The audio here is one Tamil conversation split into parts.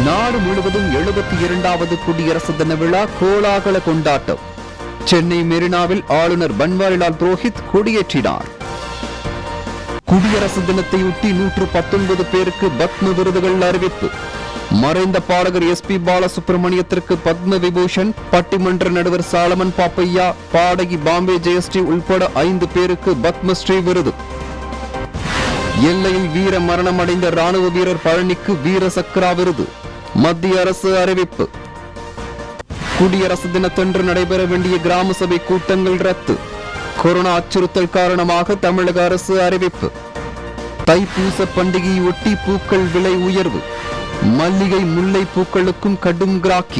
நாடு முழுவதும் எழுபத்தி இரண்டாவது குடியரசு தின விழா கோலாகல கொண்டாட்டம் சென்னை மெரினாவில் ஆளுநர் பன்வாரிலால் புரோஹித் கொடியேற்றினார் குடியரசு தினத்தையொட்டி நூற்று பத்தொன்பது பேருக்கு பத்ம விருதுகள் அறிவிப்பு மறைந்த பாடகர் எஸ் பி பாலசுப்ரமணியத்திற்கு பத்ம விபூஷன் பட்டிமன்ற நடுவர் சாலமன் பாப்பையா பாடகி பாம்பே ஜெயஸ்ரீ உள்பட ஐந்து பேருக்கு பத்மஸ்ரீ விருது எல்லையில் வீர மரணம் அடைந்த ராணுவ வீரர் பழனிக்கு வீர சக்ரா விருது மத்திய அரசு அறிவிப்பு குடியரசு தினத்தன்று நடைபெற வேண்டிய கிராம சபை கூட்டங்கள் ரத்து கொரோனா அச்சுறுத்தல் காரணமாக தமிழக அரசு அறிவிப்பு தைப்பூச பண்டிகையை ஒட்டி பூக்கள் விலை உயர்வு மல்லிகை முல்லை பூக்களுக்கும் கடும் கிராக்கி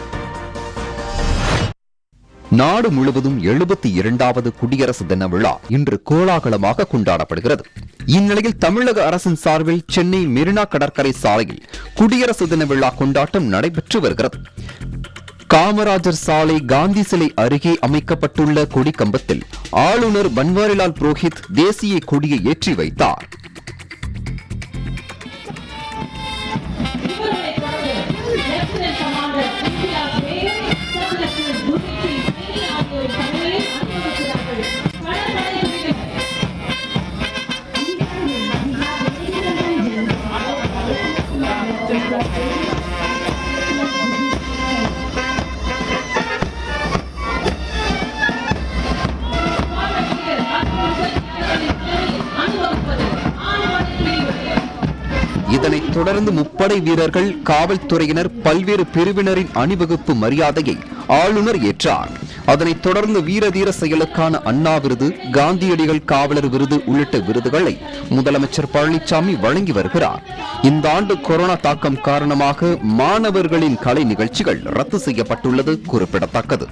நாடு முழுவதும் எழுபத்தி இரண்டாவது குடியரசு தின விழா இன்று கோலாகலமாக கொண்டாடப்படுகிறது இந்நிலையில் தமிழக அரசின் சார்பில் சென்னை மெரினா கடற்கரை சாலையில் குடியரசு தின விழா கொண்டாட்டம் நடைபெற்று வருகிறது காமராஜர் சாலை காந்தி சிலை அருகே அமைக்கப்பட்டுள்ள கொடி கம்பத்தில் ஆளுநர் பன்வாரிலால் புரோஹித் தேசிய கொடியை ஏற்றி வைத்தார் லெப்டினன்ட் கமாண்டர் இந்தியா வேறு சப் லெப்டினன்ட் குருஜி சைனி ஆகியோர் தலைமையில் அணிவகுக்கிறார்கள் கடற்படை வீரர்கள் அணிவகுப்பது ஆணுவடை பிரிவு இதனைத் தொடர்ந்து முப்படை வீரர்கள் காவல்துறையினர் பல்வேறு பிரிவினரின் அணிவகுப்பு மரியாதையை ஆளுநர் ஏற்றார் அதனைத் தொடர்ந்து வீரதீர செயலுக்கான அண்ணா விருது காந்தியடிகள் காவலர் விருது உள்ளிட்ட விருதுகளை முதலமைச்சர் பழனிசாமி வழங்கி வருகிறார் இந்த ஆண்டு கொரோனா தாக்கம் காரணமாக மாணவர்களின் கலை நிகழ்ச்சிகள் ரத்து செய்யப்பட்டுள்ளது குறிப்பிடத்தக்கது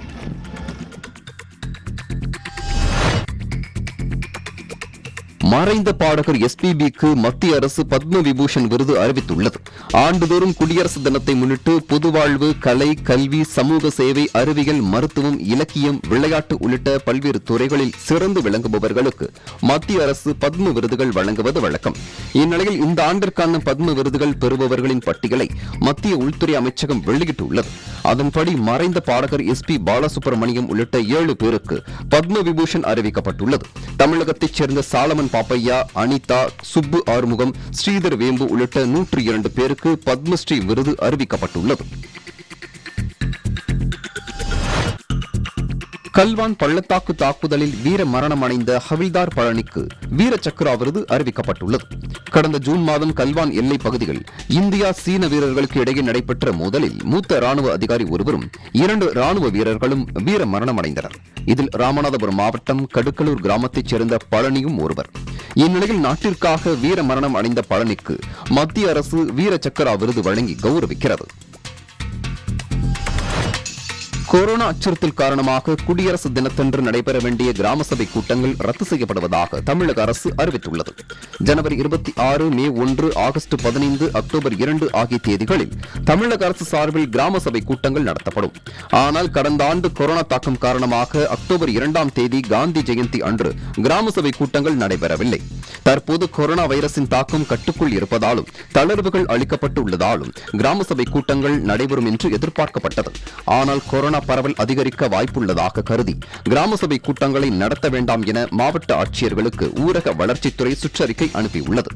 மறைந்த பாடகர் எஸ்பிபிக்கு மத்திய அரசு பத்ம விபூஷன் விருது அறிவித்துள்ளது ஆண்டுதோறும் குடியரசு தினத்தை முன்னிட்டு பொதுவாழ்வு கலை கல்வி சமூக சேவை அறிவியல் மருத்துவம் இலக்கியம் விளையாட்டு உள்ளிட்ட பல்வேறு துறைகளில் சிறந்து விளங்குபவர்களுக்கு மத்திய அரசு பத்ம விருதுகள் வழங்குவது வழக்கம் இந்நிலையில் இந்த ஆண்டிற்கான பத்ம விருதுகள் பெறுபவர்களின் பட்டியலை மத்திய உள்துறை அமைச்சகம் வெளியிட்டுள்ளது அதன்படி மறைந்த பாடகர் எஸ் பி பாலசுப்ரமணியம் உள்ளிட்ட ஏழு பேருக்கு பத்ம விபூஷன் அறிவிக்கப்பட்டுள்ளது தமிழகத்தைச் சேர்ந்த சாலமன் பாப்பையா அனிதா சுப்பு ஆறுமுகம் ஸ்ரீதர் வேம்பு உள்ளிட்ட நூற்றி இரண்டு பேருக்கு பத்மஸ்ரீ விருது அறிவிக்கப்பட்டுள்ளது கல்வான் பள்ளத்தாக்கு தாக்குதலில் வீர மரணம் அடைந்த ஹவில்தார் பழனிக்கு வீர சக்ரா விருது அறிவிக்கப்பட்டுள்ளது கடந்த ஜூன் மாதம் கல்வான் எல்லைப் பகுதியில் இந்தியா சீன வீரர்களுக்கு இடையே நடைபெற்ற மோதலில் மூத்த ராணுவ அதிகாரி ஒருவரும் இரண்டு ராணுவ வீரர்களும் வீர மரணம் அடைந்தனர் இதில் ராமநாதபுரம் மாவட்டம் கடுக்கலூர் கிராமத்தைச் சேர்ந்த பழனியும் ஒருவர் இந்நிலையில் நாட்டிற்காக வீர மரணம் அடைந்த பழனிக்கு மத்திய அரசு வீர சக்கரா விருது வழங்கி கௌரவிக்கிறது கொரோனா அச்சுறுத்தல் காரணமாக குடியரசு தினத்தன்று நடைபெற வேண்டிய கிராம சபை கூட்டங்கள் ரத்து செய்யப்படுவதாக தமிழக அரசு அறிவித்துள்ளது ஜனவரி இருபத்தி ஆறு மே ஒன்று ஆகஸ்ட் பதினைந்து அக்டோபர் இரண்டு ஆகிய தேதிகளில் தமிழக அரசு சார்பில் கிராம சபை கூட்டங்கள் நடத்தப்படும் ஆனால் கடந்த ஆண்டு கொரோனா தாக்கம் காரணமாக அக்டோபர் இரண்டாம் தேதி காந்தி ஜெயந்தி அன்று கிராம சபை கூட்டங்கள் நடைபெறவில்லை தற்போது கொரோனா வைரஸின் தாக்கம் கட்டுக்குள் இருப்பதாலும் தளர்வுகள் அளிக்கப்பட்டுள்ளதாலும் கிராம சபை கூட்டங்கள் நடைபெறும் என்று எதிர்பார்க்கப்பட்டது ஆனால் கொரோனா பரவல் அதிகரிக்க வாய்ப்புள்ளதாக கருதி கிராம சபை கூட்டங்களை நடத்த வேண்டாம் என மாவட்ட ஆட்சியர்களுக்கு ஊரக வளர்ச்சித்துறை சுற்றறிக்கை அனுப்பியுள்ளது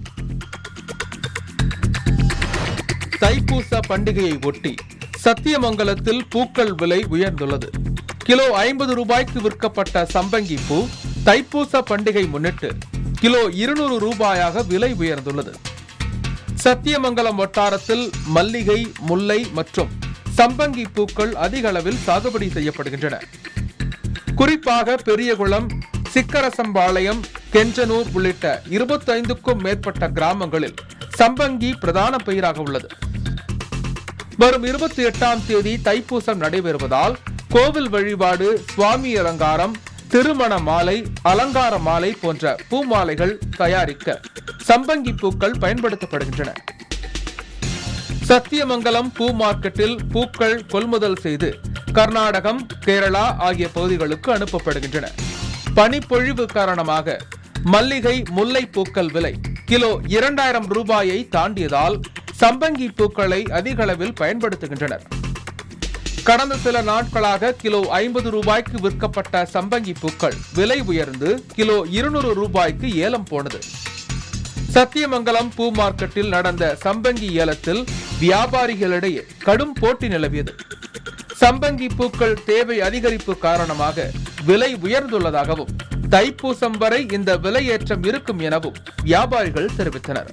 தைப்பூச பண்டிகையை ஒட்டி சத்தியமங்கலத்தில் பூக்கள் விலை உயர்ந்துள்ளது கிலோ ஐம்பது ரூபாய்க்கு விற்கப்பட்ட சம்பங்கி பூ தைப்பூச பண்டிகை முன்னிட்டு கிலோ இருநூறு ரூபாயாக விலை உயர்ந்துள்ளது சத்தியமங்கலம் வட்டாரத்தில் மல்லிகை முல்லை மற்றும் சம்பங்கி பூக்கள் அதிக அளவில் சாகுபடி செய்யப்படுகின்றன குறிப்பாக பெரியகுளம் சிக்கரசம்பாளையம் கெஞ்சனூர் உள்ளிட்ட இருபத்தைந்துக்கும் மேற்பட்ட கிராமங்களில் சம்பங்கி பிரதான பயிராக உள்ளது வரும் இருபத்தி எட்டாம் தேதி தைப்பூசம் நடைபெறுவதால் கோவில் வழிபாடு சுவாமி அலங்காரம் திருமண மாலை அலங்கார மாலை போன்ற பூமாலைகள் தயாரிக்க சம்பங்கி பூக்கள் பயன்படுத்தப்படுகின்றன சத்தியமங்கலம் பூ மார்க்கெட்டில் பூக்கள் கொள்முதல் செய்து கர்நாடகம் கேரளா ஆகிய பகுதிகளுக்கு அனுப்பப்படுகின்றன பனிப்பொழிவு காரணமாக மல்லிகை முல்லை பூக்கள் விலை கிலோ இரண்டாயிரம் ரூபாயை தாண்டியதால் சம்பங்கி பூக்களை அதிக அளவில் பயன்படுத்துகின்றனர் கடந்த சில நாட்களாக கிலோ ஐம்பது ரூபாய்க்கு விற்கப்பட்ட சம்பங்கி பூக்கள் விலை உயர்ந்து கிலோ இருநூறு ரூபாய்க்கு ஏலம் போனது சத்தியமங்கலம் பூ மார்க்கெட்டில் நடந்த சம்பங்கி ஏலத்தில் வியாபாரிகளிடையே கடும் போட்டி நிலவியது சம்பங்கி பூக்கள் தேவை அதிகரிப்பு காரணமாக விலை உயர்ந்துள்ளதாகவும் தைப்பூசம் வரை இந்த விலையேற்றம் இருக்கும் எனவும் வியாபாரிகள் தெரிவித்தனர்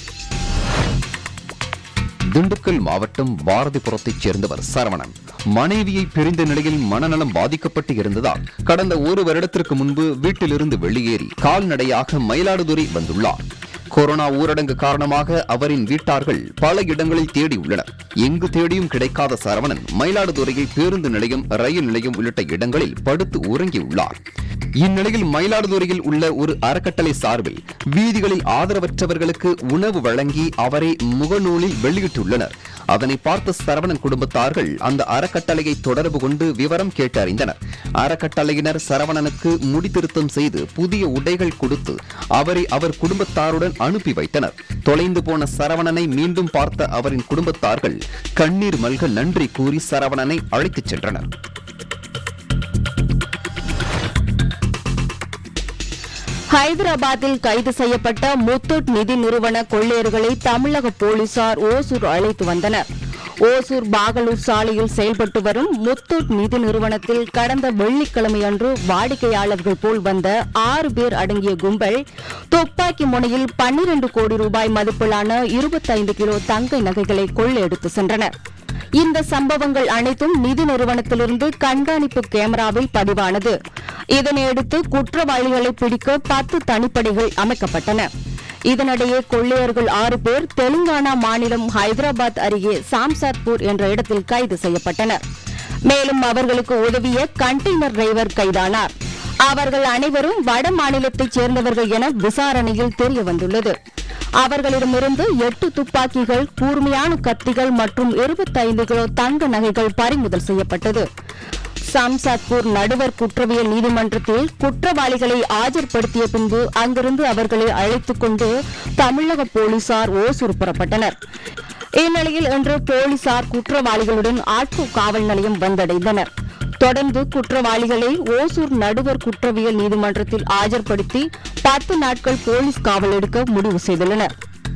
திண்டுக்கல் மாவட்டம் பாரதிபுரத்தைச் சேர்ந்தவர் சரவணன் மனைவியை பிரிந்த நிலையில் மனநலம் பாதிக்கப்பட்டு இருந்ததால் கடந்த ஒரு வருடத்திற்கு முன்பு வீட்டிலிருந்து வெளியேறி கால்நடையாக மயிலாடுதுறை வந்துள்ளார் கொரோனா ஊரடங்கு காரணமாக அவரின் வீட்டார்கள் பல இடங்களில் தேடியுள்ளனர் எங்கு தேடியும் கிடைக்காத சரவணன் மயிலாடுதுறையில் பேருந்து நிலையம் ரயில் நிலையம் உள்ளிட்ட இடங்களில் படுத்து உறங்கியுள்ளார் இந்நிலையில் மயிலாடுதுறையில் உள்ள ஒரு அறக்கட்டளை சார்பில் வீதிகளில் ஆதரவற்றவர்களுக்கு உணவு வழங்கி அவரை முகநூலில் வெளியிட்டுள்ளனர் அதனை பார்த்த சரவணன் குடும்பத்தார்கள் அந்த அறக்கட்டளையை தொடர்பு கொண்டு விவரம் கேட்டறிந்தனர் அறக்கட்டளையினர் சரவணனுக்கு முடித்திருத்தம் செய்து புதிய உடைகள் கொடுத்து அவரை அவர் குடும்பத்தாருடன் அனுப்பி வைத்தனர் தொலைந்து போன சரவணனை மீண்டும் பார்த்த அவரின் குடும்பத்தார்கள் கண்ணீர் மல்க நன்றி கூறி சரவணனை அழைத்துச் சென்றனர் ஹைதராபாத்தில் கைது செய்யப்பட்ட முத்தூட் நிதி நிறுவன கொள்ளையர்களை தமிழக போலீசார் ஓசூர் அழைத்து வந்தனர் ஓசூர் பாகலூர் சாலையில் செயல்பட்டு வரும் முத்தூட் நிதி நிறுவனத்தில் கடந்த வெள்ளிக்கிழமை அன்று வாடிக்கையாளர்கள் போல் வந்த ஆறு பேர் அடங்கிய கும்பல் துப்பாக்கி முனையில் பன்னிரண்டு கோடி ரூபாய் மதிப்பிலான இருபத்தைந்து கிலோ தங்க நகைகளை கொள்ளையடித்து சென்றனர் இந்த சம்பவங்கள் அனைத்தும் நிதி நிறுவனத்திலிருந்து கண்காணிப்பு கேமராவில் பதிவானது இதனையடுத்து குற்றவாளிகளை பிடிக்க பத்து தனிப்படைகள் அமைக்கப்பட்டன இதனிடையே கொள்ளையர்கள் ஆறு பேர் தெலுங்கானா மாநிலம் ஹைதராபாத் அருகே சாம்சாத்பூர் என்ற இடத்தில் கைது செய்யப்பட்டனர் மேலும் அவர்களுக்கு உதவிய கண்டெய்னர் டிரைவர் கைதானார் அவர்கள் அனைவரும் வட மாநிலத்தைச் சேர்ந்தவர்கள் என விசாரணையில் தெரிய வந்துள்ளது அவர்களிடமிருந்து எட்டு துப்பாக்கிகள் கூர்மையான கத்திகள் மற்றும் இருபத்தைந்து கிலோ தங்க நகைகள் பறிமுதல் செய்யப்பட்டது சாம்சாத்பூர் நடுவர் குற்றவியல் நீதிமன்றத்தில் குற்றவாளிகளை ஆஜர்படுத்திய பின்பு அங்கிருந்து அவர்களை அழைத்துக் கொண்டு தமிழக போலீசார் ஓசூர் புறப்பட்டனர் இந்நிலையில் இன்று போலீசார் குற்றவாளிகளுடன் ஆட்கோ காவல் நிலையம் வந்தடைந்தனர் தொடர்ந்து குற்றவாளிகளை ஓசூர் நடுவர் குற்றவியல் நீதிமன்றத்தில் ஆஜர்படுத்தி பத்து நாட்கள் போலீஸ் காவல் எடுக்க முடிவு செய்துள்ளனர்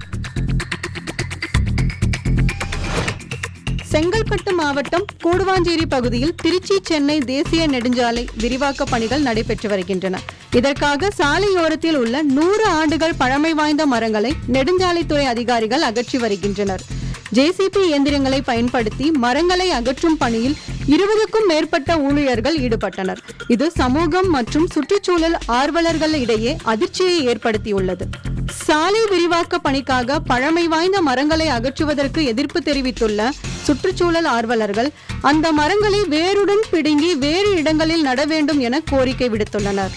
செங்கல்பட்டு மாவட்டம் கூடுவாஞ்சேரி பகுதியில் திருச்சி சென்னை தேசிய நெடுஞ்சாலை விரிவாக்க பணிகள் நடைபெற்று வருகின்றன இதற்காக சாலையோரத்தில் உள்ள நூறு ஆண்டுகள் பழமை வாய்ந்த மரங்களை நெடுஞ்சாலைத்துறை அதிகாரிகள் அகற்றி வருகின்றனர் ஜேசிபி இயந்திரங்களை பயன்படுத்தி மரங்களை அகற்றும் பணியில் இருபதுக்கும் மேற்பட்ட ஊழியர்கள் ஈடுபட்டனர் இது சமூகம் மற்றும் சுற்றுச்சூழல் ஆர்வலர்கள் இடையே அதிர்ச்சியை ஏற்படுத்தியுள்ளது சாலை விரிவாக்க பணிக்காக பழமை வாய்ந்த மரங்களை அகற்றுவதற்கு எதிர்ப்பு தெரிவித்துள்ள சுற்றுச்சூழல் ஆர்வலர்கள் அந்த மரங்களை வேருடன் பிடுங்கி வேறு இடங்களில் நட வேண்டும் என கோரிக்கை விடுத்துள்ளனர்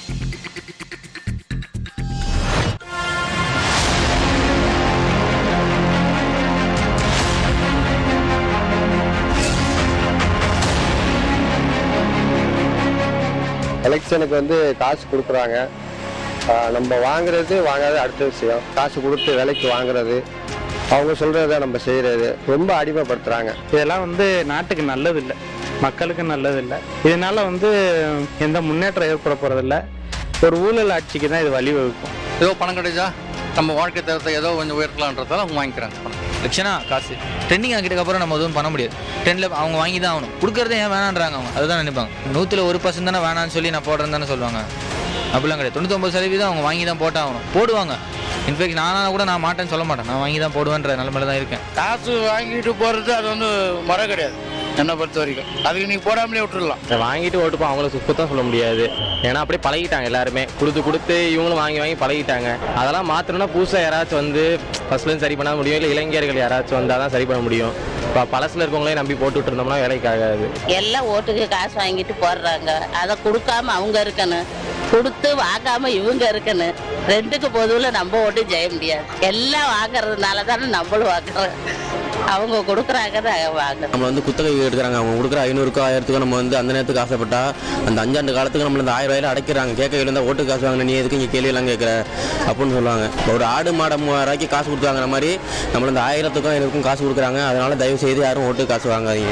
எலெக்ஷனுக்கு வந்து காசு கொடுக்குறாங்க ஆஹ் நம்ம வாங்குறது வாங்காதது அடுத்த விஷயம் காசு கொடுத்து விலைக்கு வாங்குறது அவங்க சொல்கிறத நம்ம செய்கிறது ரொம்ப அடிமைப்படுத்துகிறாங்க இதெல்லாம் வந்து நாட்டுக்கு நல்லது இல்லை மக்களுக்கு நல்லது இல்லை இதனால வந்து எந்த முன்னேற்றம் ஏற்பட போறதில்ல ஒரு ஊழல் ஆட்சிக்கு தான் இது வழிவகுக்கும் ஏதோ பணம் கிடைச்சா நம்ம வாழ்க்கை தரத்தை ஏதோ கொஞ்சம் உயர்த்தலான்றதால அவங்க வாங்கிக்கிறாங்க பணம் லட்சணா காசு ட்ரெண்டிங் ஆக்கிட்டதுக்கு அப்புறம் நம்ம எதுவும் பண்ண முடியாது ட்ரெண்டில் அவங்க வாங்கி தான் ஆகணும் கொடுக்கறதே ஏன் வேணான்றாங்க அவங்க அதுதான் நினைப்பாங்க நூற்றில் ஒரு பர்சன்ட் தானே வேணான்னு சொல்லி நான் போடுறேன்னு தானே சொல்லுவாங்க அப்படிலாம் கிடையாது தொண்ணூத்தொம்பது சதவீதம் அவங்க வாங்கி தான் போட்டாகணும் போடுவாங்க இன்ஃபேக்ட் நானா கூட நான் மாட்டேன்னு சொல்ல மாட்டேன் நான் வாங்கி தான் போடுவேன்ற நிலமையில தான் இருக்கேன் காசு வாங்கிட்டு போகிறது அது வந்து முறை கிடையாது என்னை பொறுத்த வரைக்கும் அதுக்கு நீங்கள் போடாமலே விட்டுடலாம் இதை வாங்கிட்டு ஓட்டுப்போம் அவங்கள சுத்தம் சொல்ல முடியாது ஏன்னா அப்படியே பழகிட்டாங்க எல்லாருமே கொடுத்து கொடுத்து இவங்களும் வாங்கி வாங்கி பழகிட்டாங்க அதெல்லாம் மாற்றணும்னா புதுசாக யாராச்சும் வந்து ஃபர்ஸ்ட்லேருந்து சரி பண்ண முடியும் இல்லை இளைஞர்கள் யாராச்சும் வந்தால் தான் சரி பண்ண முடியும் இப்போ பழசில் இருக்கவங்களே நம்பி போட்டுட்டு இருந்தோம்னா வேலைக்கு ஆகாது எல்லாம் ஓட்டுக்கு காசு வாங்கிட்டு போடுறாங்க அதை கொடுக்காம அவங்க இருக்கணும் கொடுத்து வாங்காம இவங்க இருக்கணும் ரெண்டுக்கு பொதுவில் நம்ம ஓட்டு ஜெய முடியாது எல்லாம் வாங்குறதுனால தானே நம்மளும் வாங்குறோம் அவங்க கொடுக்குறாங்க நாங்கள் வாங்குறோம் நம்ம வந்து குத்தகை எடுக்கிறாங்க அவங்க கொடுக்குற ஐநூறுக்கோ ஆயிரத்துக்கோ நம்ம வந்து அந்த நேரத்துக்கு ஆசைப்பட்டா அந்த அஞ்சாண்டு காலத்துக்கு நம்மள இந்த ஆயிரம் ரூபாயில அடைக்கிறாங்க கேட்க இருந்தால் ஓட்டு காசு வாங்கின நீ எதுக்கு இங்கே கேள்வியெல்லாம் கேட்குற அப்படின்னு சொல்லுவாங்க ஒரு ஆடு மாடை மூவாயிரம் ரூபாய்க்கு காசு கொடுத்தாங்கிற மாதிரி நம்மள இந்த ஆயிரத்துக்கும் ஐநூறுக்கும் காசு கொடுக்குறாங்க அதனால தயவு செய்து யாரும் ஓட்டு காசு வாங்காதீங்க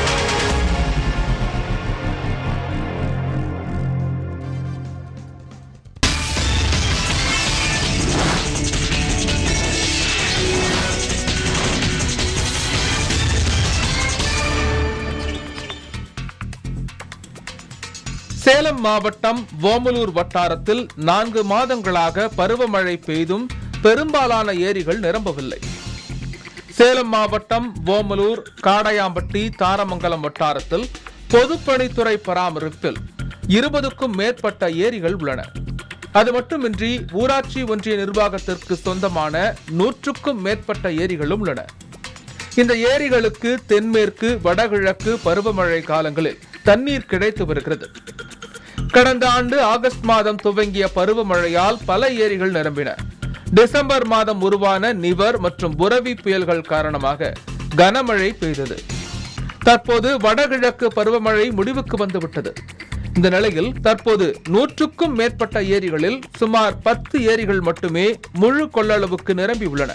சேலம் மாவட்டம் ஓமலூர் வட்டாரத்தில் நான்கு மாதங்களாக பருவமழை பெய்தும் பெரும்பாலான ஏரிகள் நிரம்பவில்லை சேலம் மாவட்டம் ஓமலூர் காடையாம்பட்டி தாரமங்கலம் வட்டாரத்தில் பொதுப்பணித்துறை பராமரிப்பில் இருபதுக்கும் மேற்பட்ட ஏரிகள் உள்ளன அது மட்டுமின்றி ஊராட்சி ஒன்றிய நிர்வாகத்திற்கு சொந்தமான நூற்றுக்கும் மேற்பட்ட ஏரிகளும் உள்ளன இந்த ஏரிகளுக்கு தென்மேற்கு வடகிழக்கு பருவமழை காலங்களில் தண்ணீர் கிடைத்து வருகிறது கடந்த ஆண்டு ஆகஸ்ட் மாதம் துவங்கிய பருவமழையால் பல ஏரிகள் நிரம்பின டிசம்பர் மாதம் உருவான நிவர் மற்றும் புரவி புயல்கள் காரணமாக கனமழை பெய்தது தற்போது வடகிழக்கு பருவமழை முடிவுக்கு வந்துவிட்டது இந்த நிலையில் தற்போது நூற்றுக்கும் மேற்பட்ட ஏரிகளில் சுமார் பத்து ஏரிகள் மட்டுமே முழு கொள்ளளவுக்கு நிரம்பி உள்ளன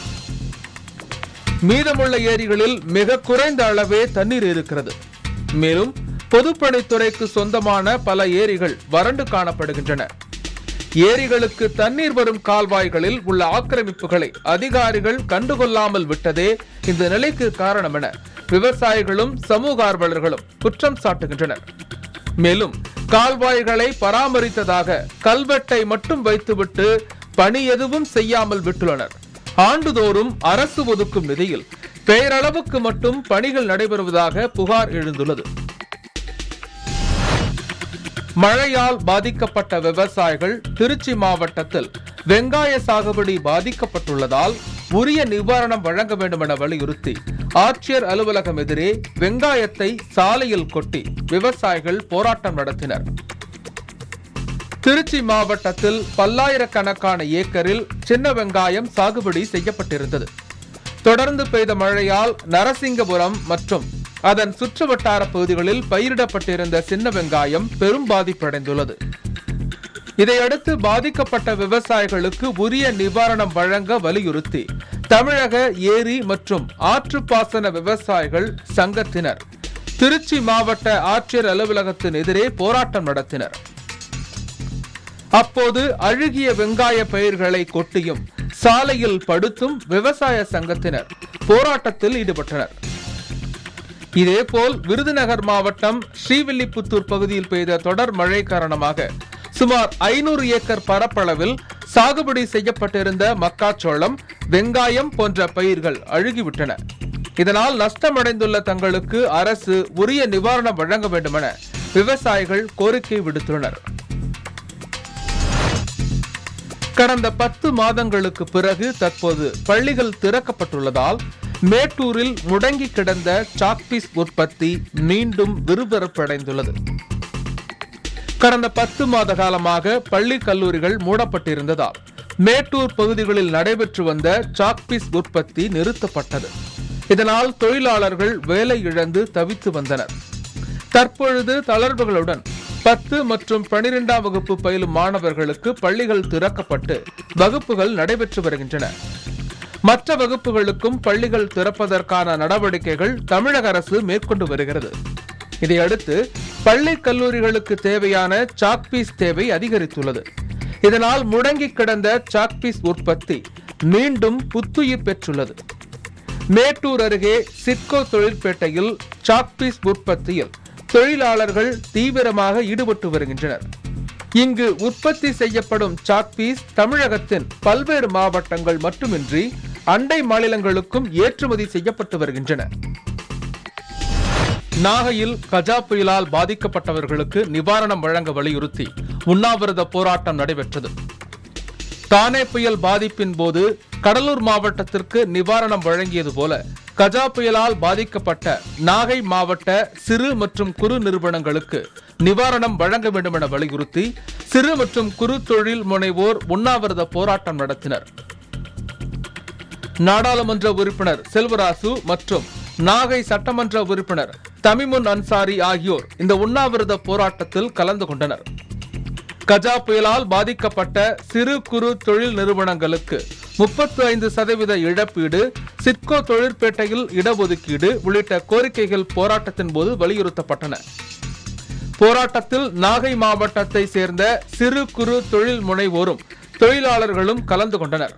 மீதமுள்ள ஏரிகளில் மிக குறைந்த அளவே தண்ணீர் இருக்கிறது மேலும் பொதுப்பணித்துறைக்கு சொந்தமான பல ஏரிகள் வறண்டு காணப்படுகின்றன ஏரிகளுக்கு தண்ணீர் வரும் கால்வாய்களில் உள்ள ஆக்கிரமிப்புகளை அதிகாரிகள் கண்டுகொள்ளாமல் விட்டதே இந்த நிலைக்கு காரணம் என விவசாயிகளும் சமூக ஆர்வலர்களும் குற்றம் சாட்டுகின்றனர் மேலும் கால்வாய்களை பராமரித்ததாக கல்வெட்டை மட்டும் வைத்துவிட்டு பணி எதுவும் செய்யாமல் விட்டுள்ளனர் ஆண்டுதோறும் அரசு ஒதுக்கும் நிதியில் பெயரளவுக்கு மட்டும் பணிகள் நடைபெறுவதாக புகார் எழுந்துள்ளது மழையால் பாதிக்கப்பட்ட விவசாயிகள் திருச்சி மாவட்டத்தில் வெங்காய சாகுபடி பாதிக்கப்பட்டுள்ளதால் உரிய நிவாரணம் வழங்க வேண்டும் என வலியுறுத்தி ஆட்சியர் அலுவலகம் எதிரே வெங்காயத்தை சாலையில் கொட்டி விவசாயிகள் போராட்டம் நடத்தினர் திருச்சி மாவட்டத்தில் பல்லாயிரக்கணக்கான ஏக்கரில் சின்ன வெங்காயம் சாகுபடி செய்யப்பட்டிருந்தது தொடர்ந்து பெய்த மழையால் நரசிங்கபுரம் மற்றும் அதன் சுற்றுவட்டார பகுதிகளில் பயிரிடப்பட்டிருந்த சின்ன வெங்காயம் பெரும் பாதிப்படைந்துள்ளது இதையடுத்து பாதிக்கப்பட்ட விவசாயிகளுக்கு உரிய நிவாரணம் வழங்க வலியுறுத்தி தமிழக ஏரி மற்றும் ஆற்றுப்பாசன விவசாயிகள் சங்கத்தினர் திருச்சி மாவட்ட ஆட்சியர் அலுவலகத்தின் எதிரே போராட்டம் நடத்தினர் அப்போது அழுகிய வெங்காய பயிர்களை கொட்டியும் சாலையில் படுத்தும் விவசாய சங்கத்தினர் போராட்டத்தில் ஈடுபட்டனர் இதேபோல் விருதுநகர் மாவட்டம் ஸ்ரீவில்லிபுத்தூர் பகுதியில் பெய்த தொடர் மழை காரணமாக சுமார் ஐநூறு ஏக்கர் பரப்பளவில் சாகுபடி செய்யப்பட்டிருந்த மக்காச்சோளம் வெங்காயம் போன்ற பயிர்கள் அழுகிவிட்டன இதனால் நஷ்டமடைந்துள்ள தங்களுக்கு அரசு உரிய நிவாரணம் வழங்க வேண்டுமென விவசாயிகள் கோரிக்கை விடுத்துள்ளனர் கடந்த பத்து மாதங்களுக்கு பிறகு தற்போது பள்ளிகள் திறக்கப்பட்டுள்ளதால் மேட்டூரில் முடங்கி கிடந்த சாக்பீஸ் உற்பத்தி மீண்டும் விறுவிறுப்படைந்துள்ளது கடந்த பத்து மாத காலமாக பள்ளி கல்லூரிகள் மூடப்பட்டிருந்ததால் மேட்டூர் பகுதிகளில் நடைபெற்று வந்த சாக்பீஸ் உற்பத்தி நிறுத்தப்பட்டது இதனால் தொழிலாளர்கள் வேலை இழந்து தவித்து வந்தனர் தற்பொழுது தளர்வுகளுடன் பத்து மற்றும் பனிரெண்டாம் வகுப்பு பயிலும் மாணவர்களுக்கு பள்ளிகள் திறக்கப்பட்டு வகுப்புகள் நடைபெற்று வருகின்றன மற்ற வகுப்புகளுக்கும் பள்ளிகள் திறப்பதற்கான நடவடிக்கைகள் தமிழக அரசு மேற்கொண்டு வருகிறது இதையடுத்து பள்ளி கல்லூரிகளுக்கு தேவையான சாக்பீஸ் தேவை அதிகரித்துள்ளது இதனால் முடங்கி கிடந்த சாக்பீஸ் உற்பத்தி மீண்டும் புத்துயிர் பெற்றுள்ளது மேட்டூர் அருகே சிட்கோ தொழிற்பேட்டையில் சாக்பீஸ் உற்பத்தியில் தொழிலாளர்கள் தீவிரமாக ஈடுபட்டு வருகின்றனர் இங்கு உற்பத்தி செய்யப்படும் சாக்பீஸ் தமிழகத்தின் பல்வேறு மாவட்டங்கள் மட்டுமின்றி அண்டை மாநிலங்களுக்கும் ஏற்றுமதி செய்யப்பட்டு வருகின்றன நாகையில் கஜா புயலால் பாதிக்கப்பட்டவர்களுக்கு நிவாரணம் வழங்க வலியுறுத்தி உண்ணாவிரத போராட்டம் நடைபெற்றது தானே புயல் பாதிப்பின் போது கடலூர் மாவட்டத்திற்கு நிவாரணம் வழங்கியது போல கஜா புயலால் பாதிக்கப்பட்ட நாகை மாவட்ட சிறு மற்றும் குறு நிறுவனங்களுக்கு நிவாரணம் வழங்க வேண்டும் என வலியுறுத்தி சிறு மற்றும் குறு தொழில் முனைவோர் உண்ணாவிரத போராட்டம் நடத்தினர் நாடாளுமன்ற உறுப்பினர் செல்வராசு மற்றும் நாகை சட்டமன்ற உறுப்பினர் தமிமுன் அன்சாரி ஆகியோர் இந்த உண்ணாவிரத போராட்டத்தில் கலந்து கொண்டனர் கஜா புயலால் பாதிக்கப்பட்ட சிறு குறு தொழில் நிறுவனங்களுக்கு முப்பத்து ஐந்து சதவீத இழப்பீடு சிட்கோ தொழிற்பேட்டையில் இடஒதுக்கீடு உள்ளிட்ட கோரிக்கைகள் போராட்டத்தின் போது வலியுறுத்தப்பட்டன போராட்டத்தில் நாகை மாவட்டத்தை சேர்ந்த சிறு குறு தொழில் முனைவோரும் தொழிலாளர்களும் கலந்து கொண்டனர்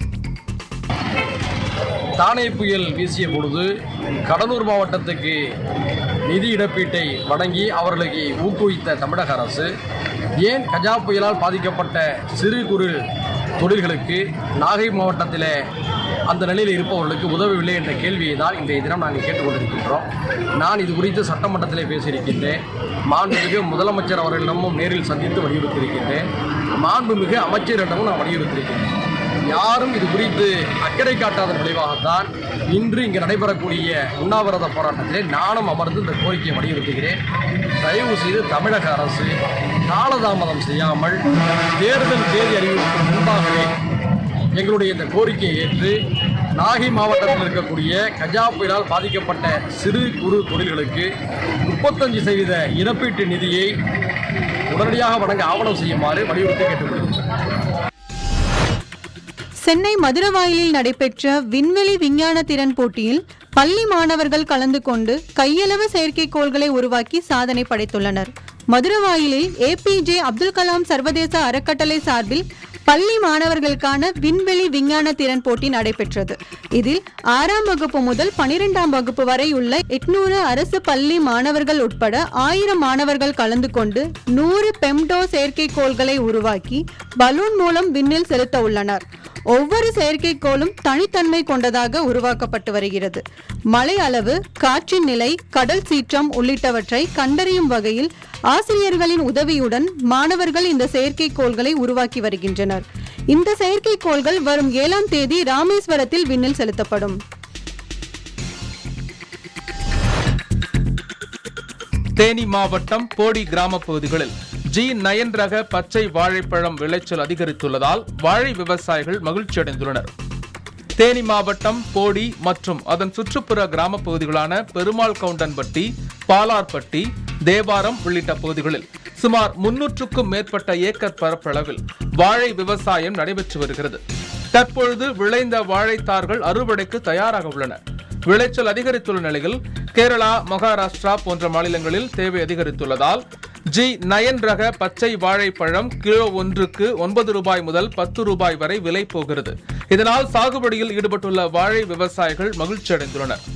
தானே புயல் வீசிய பொழுது கடலூர் மாவட்டத்துக்கு நிதி இழப்பீட்டை வழங்கி அவர்களுக்கு ஊக்குவித்த தமிழக அரசு ஏன் கஜா புயலால் பாதிக்கப்பட்ட சிறு குறு தொழில்களுக்கு நாகை மாவட்டத்தில் அந்த நிலையில் இருப்பவர்களுக்கு உதவவில்லை என்ற கேள்வியை தான் இன்றைய தினம் நாங்கள் கேட்டுக்கொண்டிருக்கின்றோம் நான் இது குறித்து சட்டமன்றத்திலே பேசியிருக்கின்றேன் மாண்புமிகு முதலமைச்சர் அவர்களிடமும் நேரில் சந்தித்து வலியுறுத்தியிருக்கின்றேன் மாண்புமிகு அமைச்சரிடமும் நான் வலியுறுத்தியிருக்கின்றேன் யாரும் இது குறித்து அக்கறை காட்டாத விளைவாகத்தான் இன்று இங்கு நடைபெறக்கூடிய உண்ணாவிரத போராட்டத்திலே நானும் அமர்ந்து இந்த கோரிக்கையை வலியுறுத்துகிறேன் தயவு செய்து தமிழக அரசு காலதாமதம் செய்யாமல் தேர்தல் தேதி அறிவிப்புக்கு முன்பாகவே எங்களுடைய இந்த கோரிக்கையை ஏற்று நாகை மாவட்டத்தில் இருக்கக்கூடிய கஜா புயலால் பாதிக்கப்பட்ட சிறு குறு தொழில்களுக்கு முப்பத்தஞ்சு சதவீத இழப்பீட்டு நிதியை உடனடியாக வழங்க ஆவணம் செய்யுமாறு வலியுறுத்தி கேட்டுக்கொள்கிறேன் சென்னை மதுரவாயிலில் நடைபெற்ற விண்வெளி விஞ்ஞான திறன் போட்டியில் பள்ளி மாணவர்கள் கலந்து கொண்டு கையளவு செயற்கைக்கோள்களை உருவாக்கி சாதனை படைத்துள்ளனர் மதுரவாயிலில் ஏபிஜே அப்துல் கலாம் சர்வதேச அறக்கட்டளை சார்பில் பள்ளி மாணவர்களுக்கான விண்வெளி விஞ்ஞான திறன் போட்டி நடைபெற்றது இதில் ஆறாம் வகுப்பு முதல் பனிரெண்டாம் வகுப்பு வரை உள்ள எட்நூறு அரசு பள்ளி மாணவர்கள் உட்பட ஆயிரம் மாணவர்கள் கலந்து கொண்டு நூறு பெம்டோ செயற்கைக்கோள்களை உருவாக்கி பலூன் மூலம் விண்ணில் செலுத்த உள்ளனர் ஒவ்வொரு செயற்கைக்கோளும் தனித்தன்மை கொண்டதாக உருவாக்கப்பட்டு வருகிறது மழை அளவு காற்றின் நிலை கடல் சீற்றம் உள்ளிட்டவற்றை கண்டறியும் வகையில் ஆசிரியர்களின் உதவியுடன் மாணவர்கள் இந்த செயற்கைக்கோள்களை உருவாக்கி வருகின்றனர் இந்த செயற்கைக்கோள்கள் வரும் ஏழாம் தேதி ராமேஸ்வரத்தில் விண்ணில் செலுத்தப்படும் தேனி மாவட்டம் போடி கிராம பகுதிகளில் ஜி நயன் ரக பச்சை வாழைப்பழம் விளைச்சல் அதிகரித்துள்ளதால் வாழை விவசாயிகள் மகிழ்ச்சி அடைந்துள்ளனர் தேனி மாவட்டம் போடி மற்றும் அதன் சுற்றுப்புற கிராம பகுதிகளான பெருமாள் கவுண்டன்பட்டி பாலார்பட்டி தேவாரம் உள்ளிட்ட பகுதிகளில் சுமார் முன்னூற்றுக்கும் மேற்பட்ட ஏக்கர் பரப்பளவில் வாழை விவசாயம் நடைபெற்று வருகிறது தற்பொழுது விளைந்த வாழைத்தார்கள் அறுவடைக்கு தயாராக உள்ளன விளைச்சல் அதிகரித்துள்ள நிலையில் கேரளா மகாராஷ்டிரா போன்ற மாநிலங்களில் தேவை அதிகரித்துள்ளதால் ஜி நயன் ரக பச்சை வாழைப்பழம் கிலோ ஒன்றுக்கு ஒன்பது ரூபாய் முதல் பத்து ரூபாய் வரை விலை போகிறது இதனால் சாகுபடியில் ஈடுபட்டுள்ள வாழை விவசாயிகள் மகிழ்ச்சி அடைந்துள்ளனர்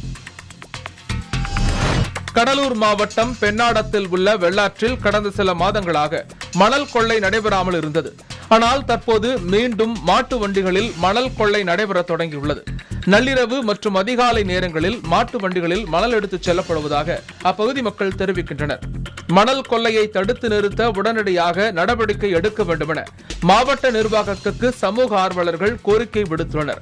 கடலூர் மாவட்டம் பெண்ணாடத்தில் உள்ள வெள்ளாற்றில் கடந்த சில மாதங்களாக மணல் கொள்ளை நடைபெறாமல் இருந்தது ஆனால் தற்போது மீண்டும் மாட்டு வண்டிகளில் மணல் கொள்ளை நடைபெற தொடங்கியுள்ளது நள்ளிரவு மற்றும் அதிகாலை நேரங்களில் மாட்டு வண்டிகளில் மணல் எடுத்துச் செல்லப்படுவதாக அப்பகுதி மக்கள் தெரிவிக்கின்றனர் மணல் கொள்ளையை தடுத்து நிறுத்த உடனடியாக நடவடிக்கை எடுக்க வேண்டுமென மாவட்ட நிர்வாகத்துக்கு சமூக ஆர்வலர்கள் கோரிக்கை விடுத்துள்ளனர்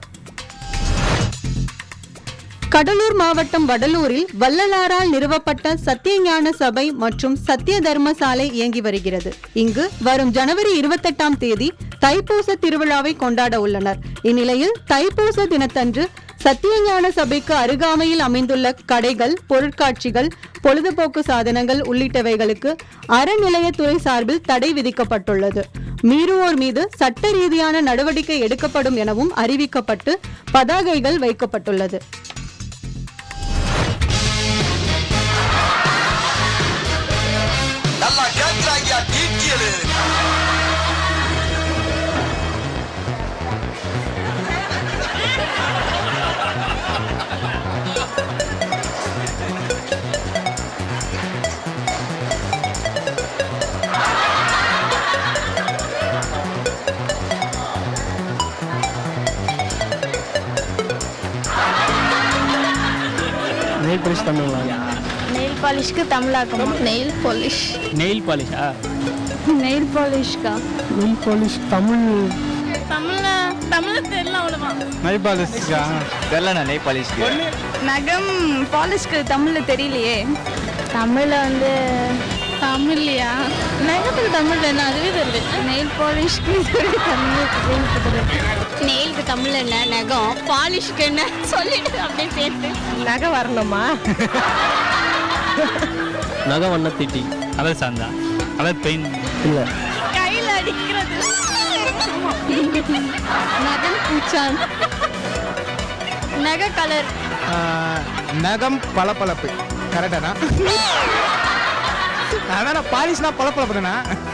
கடலூர் மாவட்டம் வடலூரில் வள்ளலாரால் நிறுவப்பட்ட சத்தியஞான சபை மற்றும் சத்திய தர்ம சாலை இயங்கி வருகிறது இங்கு வரும் ஜனவரி இருபத்தெட்டாம் தேதி தைப்பூச திருவிழாவை கொண்டாட உள்ளனர் இந்நிலையில் தைப்பூச தினத்தன்று சத்தியஞான சபைக்கு அருகாமையில் அமைந்துள்ள கடைகள் பொருட்காட்சிகள் பொழுதுபோக்கு சாதனங்கள் உள்ளிட்டவைகளுக்கு அறநிலையத்துறை சார்பில் தடை விதிக்கப்பட்டுள்ளது மீறுவோர் மீது சட்ட ரீதியான நடவடிக்கை எடுக்கப்படும் எனவும் அறிவிக்கப்பட்டு பதாகைகள் வைக்கப்பட்டுள்ளது நல்லா கேட்கிறாங்க டீட்டியலு நெயில் பாலிஷ் தமிழா நெயில் பாலிஷ்க்கு தமிழாக்கமா நெயில் பாலிஷ் நெயில் பாலிஷா நெயில் பாலிஷ்க்கா நெயில் பாலிஷ் தமிழ் தமிழ்ல தமிழ்ல தெரியல அவ்வளவா நெயில் பாலிஷ்க்கா தெரியலண்ணா நெய் பாலிஷ்க்கு நகம் பாலிஷ்க்கு தமிழ்ல தெரியலையே தமிழ்ல வந்து தமிழ்லையா நகத்துக்கு தமிழ்ல என்ன அதுவே தெரியல நெயில் பாலிஷ்க்கு தமிழ் நெயிலுக்கு தமிழ் என்ன நகம் பாலிஷ்க்கு என்ன சொல்லிட்டு அப்படியே சேர்த்து நகை வரணுமா நகை வண்ண தீட்டி கலர் சார்ந்தா கலர் பெயிண்ட் இல்லை கையில் அடிக்கிறது நகம் பூச்சான் நகை கலர் நகம் பளபளப்பு கரெக்டாண்ணா அதான் பாலிஷ்னா பளபளப்பு தானே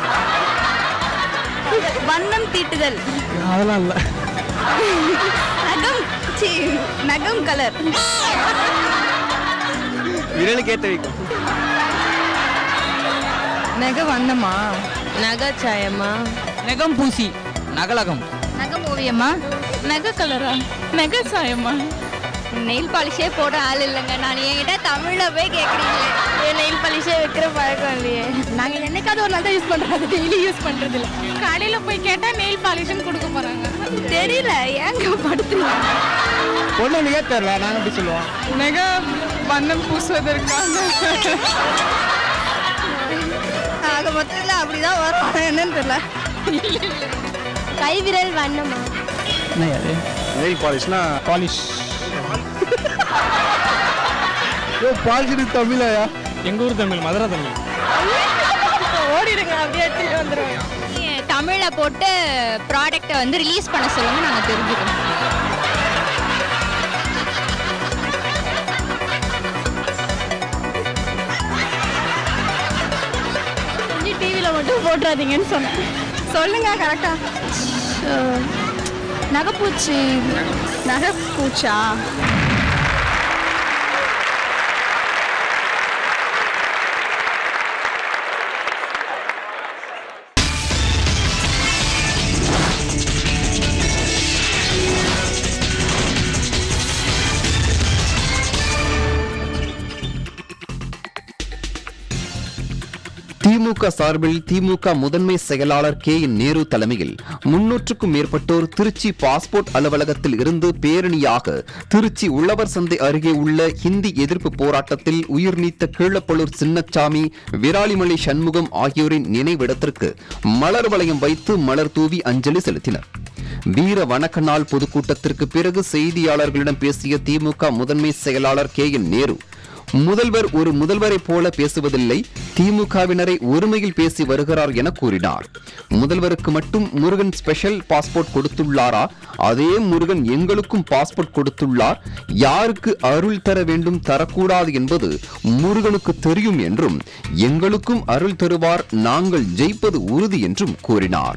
வண்ணம் தீட்டுதல் அதெல்லாம் இல்லை நகம் சீ, நகம் கலர் விரலுக்கு ஏற்ற வைக்கும் நகை வண்ணமா நகை சாயமா நகம் பூசி நகலகம் நகம் ஓவியமா நகை கலரா நகை சாயமா நெயில் பாலிஷே போட ஆள் இல்லைங்க நான் என்கிட்ட தமிழ்ல போய் கேட்குறீங்களே என் நெயில் பாலிஷே வைக்கிற பழக்கம் இல்லையே நாங்கள் என்னைக்காவது ஒரு நாள் தான் யூஸ் பண்ணுறோம் அது டெய்லி யூஸ் பண்ணுறது இல்லை கடையில் போய் கேட்டால் நெயில் பாலிஷ்னு கொடுக்க போகிறாங்க தெரியல ஏங்க படுத்துங்க பொண்ணுங்களுக்கே தெரியல நாங்கள் எப்படி சொல்லுவோம் நகை வண்ணம் பூசுவதற்காக ஆக மொத்தத்தில் அப்படிதான் வரும் என்னன்னு தெரியல கைவிரல் வண்ணமா என்ன யாரு நெய் பாலிஷ்னா பாலிஷ் பாலிஷ் தமிழாயா எங்கள் ஊர் தமிழ் மதுரை தமிழ் ஓடிடுங்க அப்படியே எடுத்துட்டு வந்துருவோம் தமிழில் போட்டு ப்ராடக்ட்டை வந்து ரிலீஸ் பண்ண சொல்லுங்க நாங்கள் தெரிஞ்சுக்கிறோம் டிவியில் மட்டும் போட்டுறாதீங்கன்னு சொன்னேன் சொல்லுங்க கரெக்டா நகைப்பூச்சி நகைப்பூச்சா திமுக சார்பில் திமுக முதன்மை செயலாளர் கே என் நேரு தலைமையில் முன்னூற்றுக்கும் மேற்பட்டோர் திருச்சி பாஸ்போர்ட் அலுவலகத்தில் இருந்து பேரணியாக திருச்சி உழவர் சந்தை அருகே உள்ள ஹிந்தி எதிர்ப்பு போராட்டத்தில் உயிர் நீத்த கீழப்பழுர் சின்னச்சாமி விராலிமலை சண்முகம் ஆகியோரின் நினைவிடத்திற்கு மலர் வளையம் வைத்து மலர் தூவி அஞ்சலி செலுத்தினர் வீர வணக்க நாள் பொதுக்கூட்டத்திற்கு பிறகு செய்தியாளர்களிடம் பேசிய திமுக முதன்மை செயலாளர் கே என் நேரு முதல்வர் ஒரு முதல்வரைப் போல பேசுவதில்லை திமுகவினரை ஒருமையில் பேசி வருகிறார் என கூறினார் முதல்வருக்கு மட்டும் முருகன் ஸ்பெஷல் பாஸ்போர்ட் கொடுத்துள்ளாரா அதே முருகன் எங்களுக்கும் பாஸ்போர்ட் கொடுத்துள்ளார் யாருக்கு அருள் தர வேண்டும் தரக்கூடாது என்பது முருகனுக்கு தெரியும் என்றும் எங்களுக்கும் அருள் தருவார் நாங்கள் ஜெயிப்பது உறுதி என்றும் கூறினார்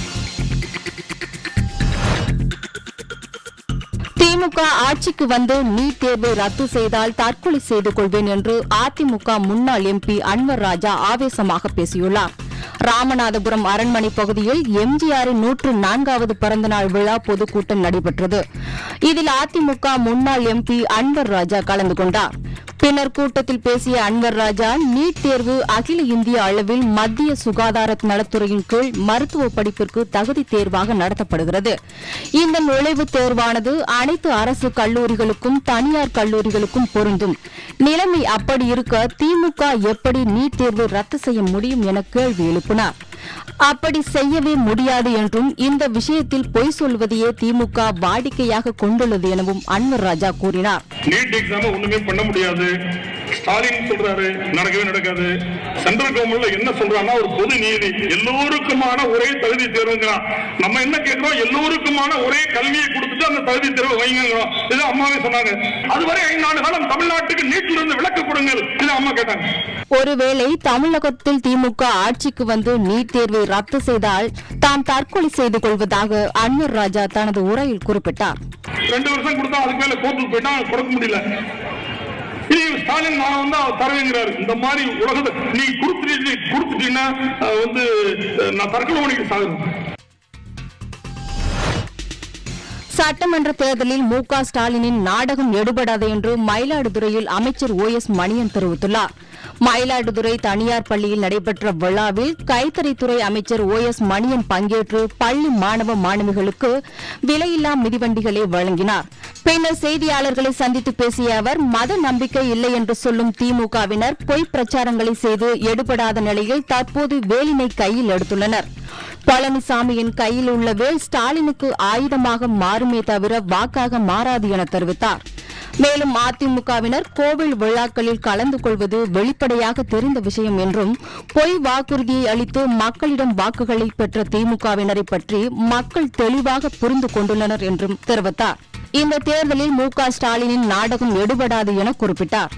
திமுக ஆட்சிக்கு வந்து நீட் தேர்வை ரத்து செய்தால் தற்கொலை செய்து கொள்வேன் என்று அதிமுக முன்னாள் எம்பி அன்வர் ராஜா ஆவேசமாக பேசியுள்ளார் ராமநாதபுரம் அரண்மனை பகுதியில் எம்ஜிஆரின் நூற்று நான்காவது பிறந்தநாள் விழா பொதுக்கூட்டம் நடைபெற்றது இதில் அதிமுக முன்னாள் எம்பி அன்வர் ராஜா கலந்து கொண்டார் பின்னர் கூட்டத்தில் பேசிய அன்வர் ராஜா நீட் தேர்வு அகில இந்திய அளவில் மத்திய சுகாதார நலத்துறையின் கீழ் மருத்துவ படிப்பிற்கு தகுதி தேர்வாக நடத்தப்படுகிறது இந்த நுழைவுத் தேர்வானது அனைத்து அரசு கல்லூரிகளுக்கும் தனியார் கல்லூரிகளுக்கும் பொருந்தும் நிலைமை அப்படி இருக்க திமுக எப்படி நீட் தேர்வை ரத்து செய்ய முடியும் என கேள்வி எழுப்பினார் அப்படி செய்யவே முடியாது என்றும் இந்த விஷயத்தில் பொய் சொல்வதையே திமுக வாடிக்கையாக கொண்டுள்ளது எனவும் அன்வர் ராஜா கூறினார் நீட் எக்ஸாம் ஒண்ணுமே பண்ண முடியாது ஸ்டாலின் சொல்றாரு நடக்கவே நடக்காது சென்ட்ரல் கவர்மெண்ட்ல என்ன சொல்றாங்கன்னா ஒரு பொது நீதி எல்லோருக்குமான ஒரே தகுதி தேர்வுங்கிறான் நம்ம என்ன கேட்கிறோம் எல்லோருக்குமான ஒரே கல்வியை கொடுத்துட்டு அந்த தகுதி தேர்வு வைங்கிறோம் இது அம்மாவே சொன்னாங்க அதுவரை ஐந்து ஆண்டு காலம் தமிழ்நாட்டுக்கு நீட்டில் இருந்து விலக்கு கொடுங்கள் இது அம்மா கேட்டாங்க ஒருவேளை தமிழகத்தில் திமுக ஆட்சிக்கு வந்து நீட் தேர்வை ரத்து செய்தால் தாம் தற்கொலை செய்து கொள்வதாக அன்வர் ராஜா தனது உரையில் குறிப்பிட்டார் ரெண்டு வருஷம் கொடுத்தா அதுக்கு மேல கோர்ட்டுக்கு போயிட்டா கொடுக்க முடியல இனி ஸ்டாலின் நான் வந்து அவர் தருவேங்கிறாரு இந்த மாதிரி உலகத்தை நீ கொடுத்துட்டு கொடுத்துட்டீங்கன்னா அஹ், வந்து அஹ், நான் தற்கொலை பண்ணிட்டு சாகுறேன் சட்டமன்ற தேர்தலில் மு க ஸ்டாலினின் நாடகம் எடுபடாது என்று மயிலாடுதுறையில் அமைச்சர் ஓ எஸ் மணியன் தெரிவித்துள்ளார் மயிலாடுதுறை தனியார் பள்ளியில் நடைபெற்ற விழாவில் கைத்தறித்துறை அமைச்சர் ஓ எஸ் மணியன் பங்கேற்று பள்ளி மாணவ மாணவிகளுக்கு விலையில்லா மிதிவண்டிகளை வழங்கினார் பின்னர் செய்தியாளர்களை சந்தித்து பேசிய அவர் மத நம்பிக்கை இல்லை என்று சொல்லும் திமுகவினர் பொய் பிரச்சாரங்களை செய்து எடுபடாத நிலையில் தற்போது வேலினை கையில் எடுத்துள்ளனர் பழனிசாமியின் கையில் உள்ள வேல் ஸ்டாலினுக்கு ஆயுதமாக மாறுமே தவிர வாக்காக மாறாது என தெரிவித்தார் மேலும் அதிமுகவினர் கோவில் விழாக்களில் கலந்து கொள்வது வெளிப்படையாக தெரிந்த விஷயம் என்றும் பொய் வாக்குறுதியை அளித்து மக்களிடம் வாக்குகளை பெற்ற திமுகவினரை பற்றி மக்கள் தெளிவாக புரிந்து கொண்டுள்ளனர் என்றும் தெரிவித்தார் இந்த தேர்தலில் மு க ஸ்டாலினின் நாடகம் எடுபடாது என குறிப்பிட்டார்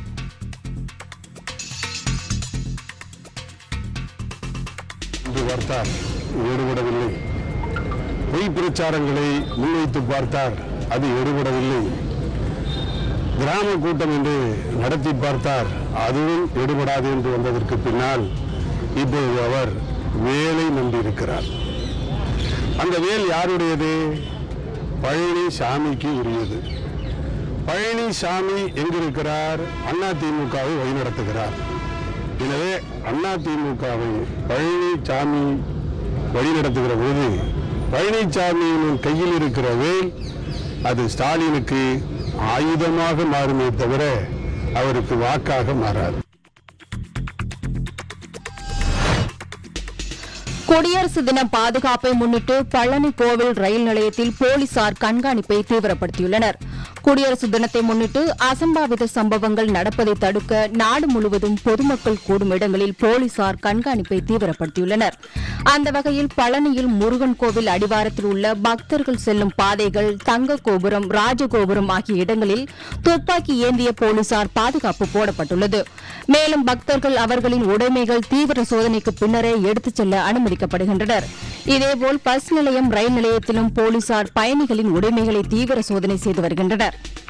என்று பார்த்தார் எடுபடவில்லை பொய் பிரச்சாரங்களை முன்வைத்து பார்த்தார் அது எடுபடவில்லை கிராம கூட்டம் என்று நடத்தி பார்த்தார் அதுவும் எடுபடாது என்று வந்ததற்கு பின்னால் இப்போது அவர் வேலை நம்பியிருக்கிறார் அந்த வேல் யாருடையது பழனி சாமிக்கு உரியது பழனி சாமி எங்கிருக்கிறார் அண்ணா திமுகவை வழிநடத்துகிறார் எனவே அண்ணா திமுகவை பழனிசாமி வழிநடத்துகிற போது பழனிசாமியின் கையில் இருக்கிற வேல் அது ஸ்டாலினுக்கு ஆயுதமாக மாறுமே தவிர அவருக்கு வாக்காக மாறாது குடியரசு தின பாதுகாப்பை முன்னிட்டு பழனி கோவில் ரயில் நிலையத்தில் போலீசார் கண்காணிப்பை தீவிரப்படுத்தியுள்ளனர் குடியரசு தினத்தை முன்னிட்டு அசம்பாவித சம்பவங்கள் நடப்பதை தடுக்க நாடு முழுவதும் பொதுமக்கள் கூடும் இடங்களில் போலீசார் கண்காணிப்பை தீவிரப்படுத்தியுள்ளனர் அந்த வகையில் பழனியில் முருகன் கோவில் அடிவாரத்தில் உள்ள பக்தர்கள் செல்லும் பாதைகள் தங்க கோபுரம் ராஜகோபுரம் ஆகிய இடங்களில் துப்பாக்கி ஏந்திய போலீசார் பாதுகாப்பு போடப்பட்டுள்ளது மேலும் பக்தர்கள் அவர்களின் உடைமைகள் தீவிர சோதனைக்கு பின்னரே எடுத்துச் செல்ல அனுமதிக்கப்படுகின்றனர் இதேபோல் பஸ் நிலையம் ரயில் நிலையத்திலும் போலீசார் பயணிகளின் உடைமைகளை தீவிர சோதனை செய்து வருகின்றனர்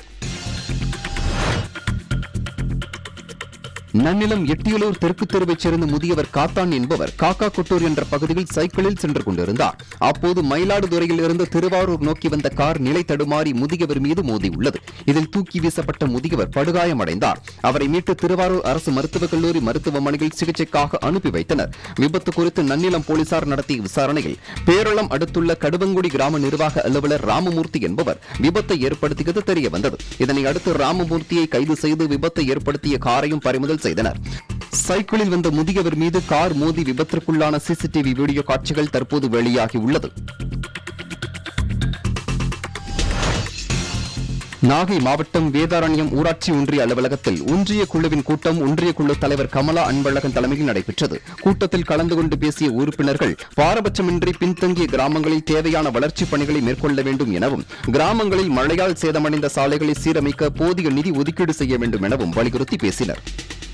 நன்னிலம் எட்டியலூர் தெற்கு தெருவைச் சேர்ந்த முதியவர் காத்தான் என்பவர் காக்கா கொட்டூர் என்ற பகுதியில் சைக்கிளில் சென்று கொண்டிருந்தார் அப்போது மயிலாடுதுறையில் இருந்து திருவாரூர் நோக்கி வந்த கார் நிலை தடுமாறி முதியவர் மீது மோதியுள்ளது இதில் தூக்கி வீசப்பட்ட முதியவர் படுகாயமடைந்தார் அவரை மீட்டு திருவாரூர் அரசு மருத்துவக் கல்லூரி மருத்துவமனையில் சிகிச்சைக்காக அனுப்பி வைத்தனர் விபத்து குறித்து நன்னிலம் போலீசார் நடத்திய விசாரணையில் பேரளம் அடுத்துள்ள கடுவங்குடி கிராம நிர்வாக அலுவலர் ராமமூர்த்தி என்பவர் விபத்தை ஏற்படுத்தியது தெரிய வந்தது இதனை அடுத்து ராமமூர்த்தியை கைது செய்து விபத்தை ஏற்படுத்திய காரையும் பறிமுதல் செய்தனர் சைக்கிளில் வந்த முதியவர் மீது கார் மோதி விபத்திற்குள்ளான சிசிடிவி வீடியோ காட்சிகள் தற்போது வெளியாகியுள்ளது நாகை மாவட்டம் வேதாரண்யம் ஊராட்சி ஒன்றிய அலுவலகத்தில் ஒன்றிய குழுவின் கூட்டம் ஒன்றிய குழு தலைவர் கமலா அன்பழகன் தலைமையில் நடைபெற்றது கூட்டத்தில் கலந்து கொண்டு பேசிய உறுப்பினர்கள் பாரபட்சமின்றி பின்தங்கிய கிராமங்களில் தேவையான வளர்ச்சிப் பணிகளை மேற்கொள்ள வேண்டும் எனவும் கிராமங்களில் மழையால் சேதமடைந்த சாலைகளை சீரமைக்க போதிய நிதி ஒதுக்கீடு செய்ய வேண்டும் எனவும் வலியுறுத்தி பேசினர்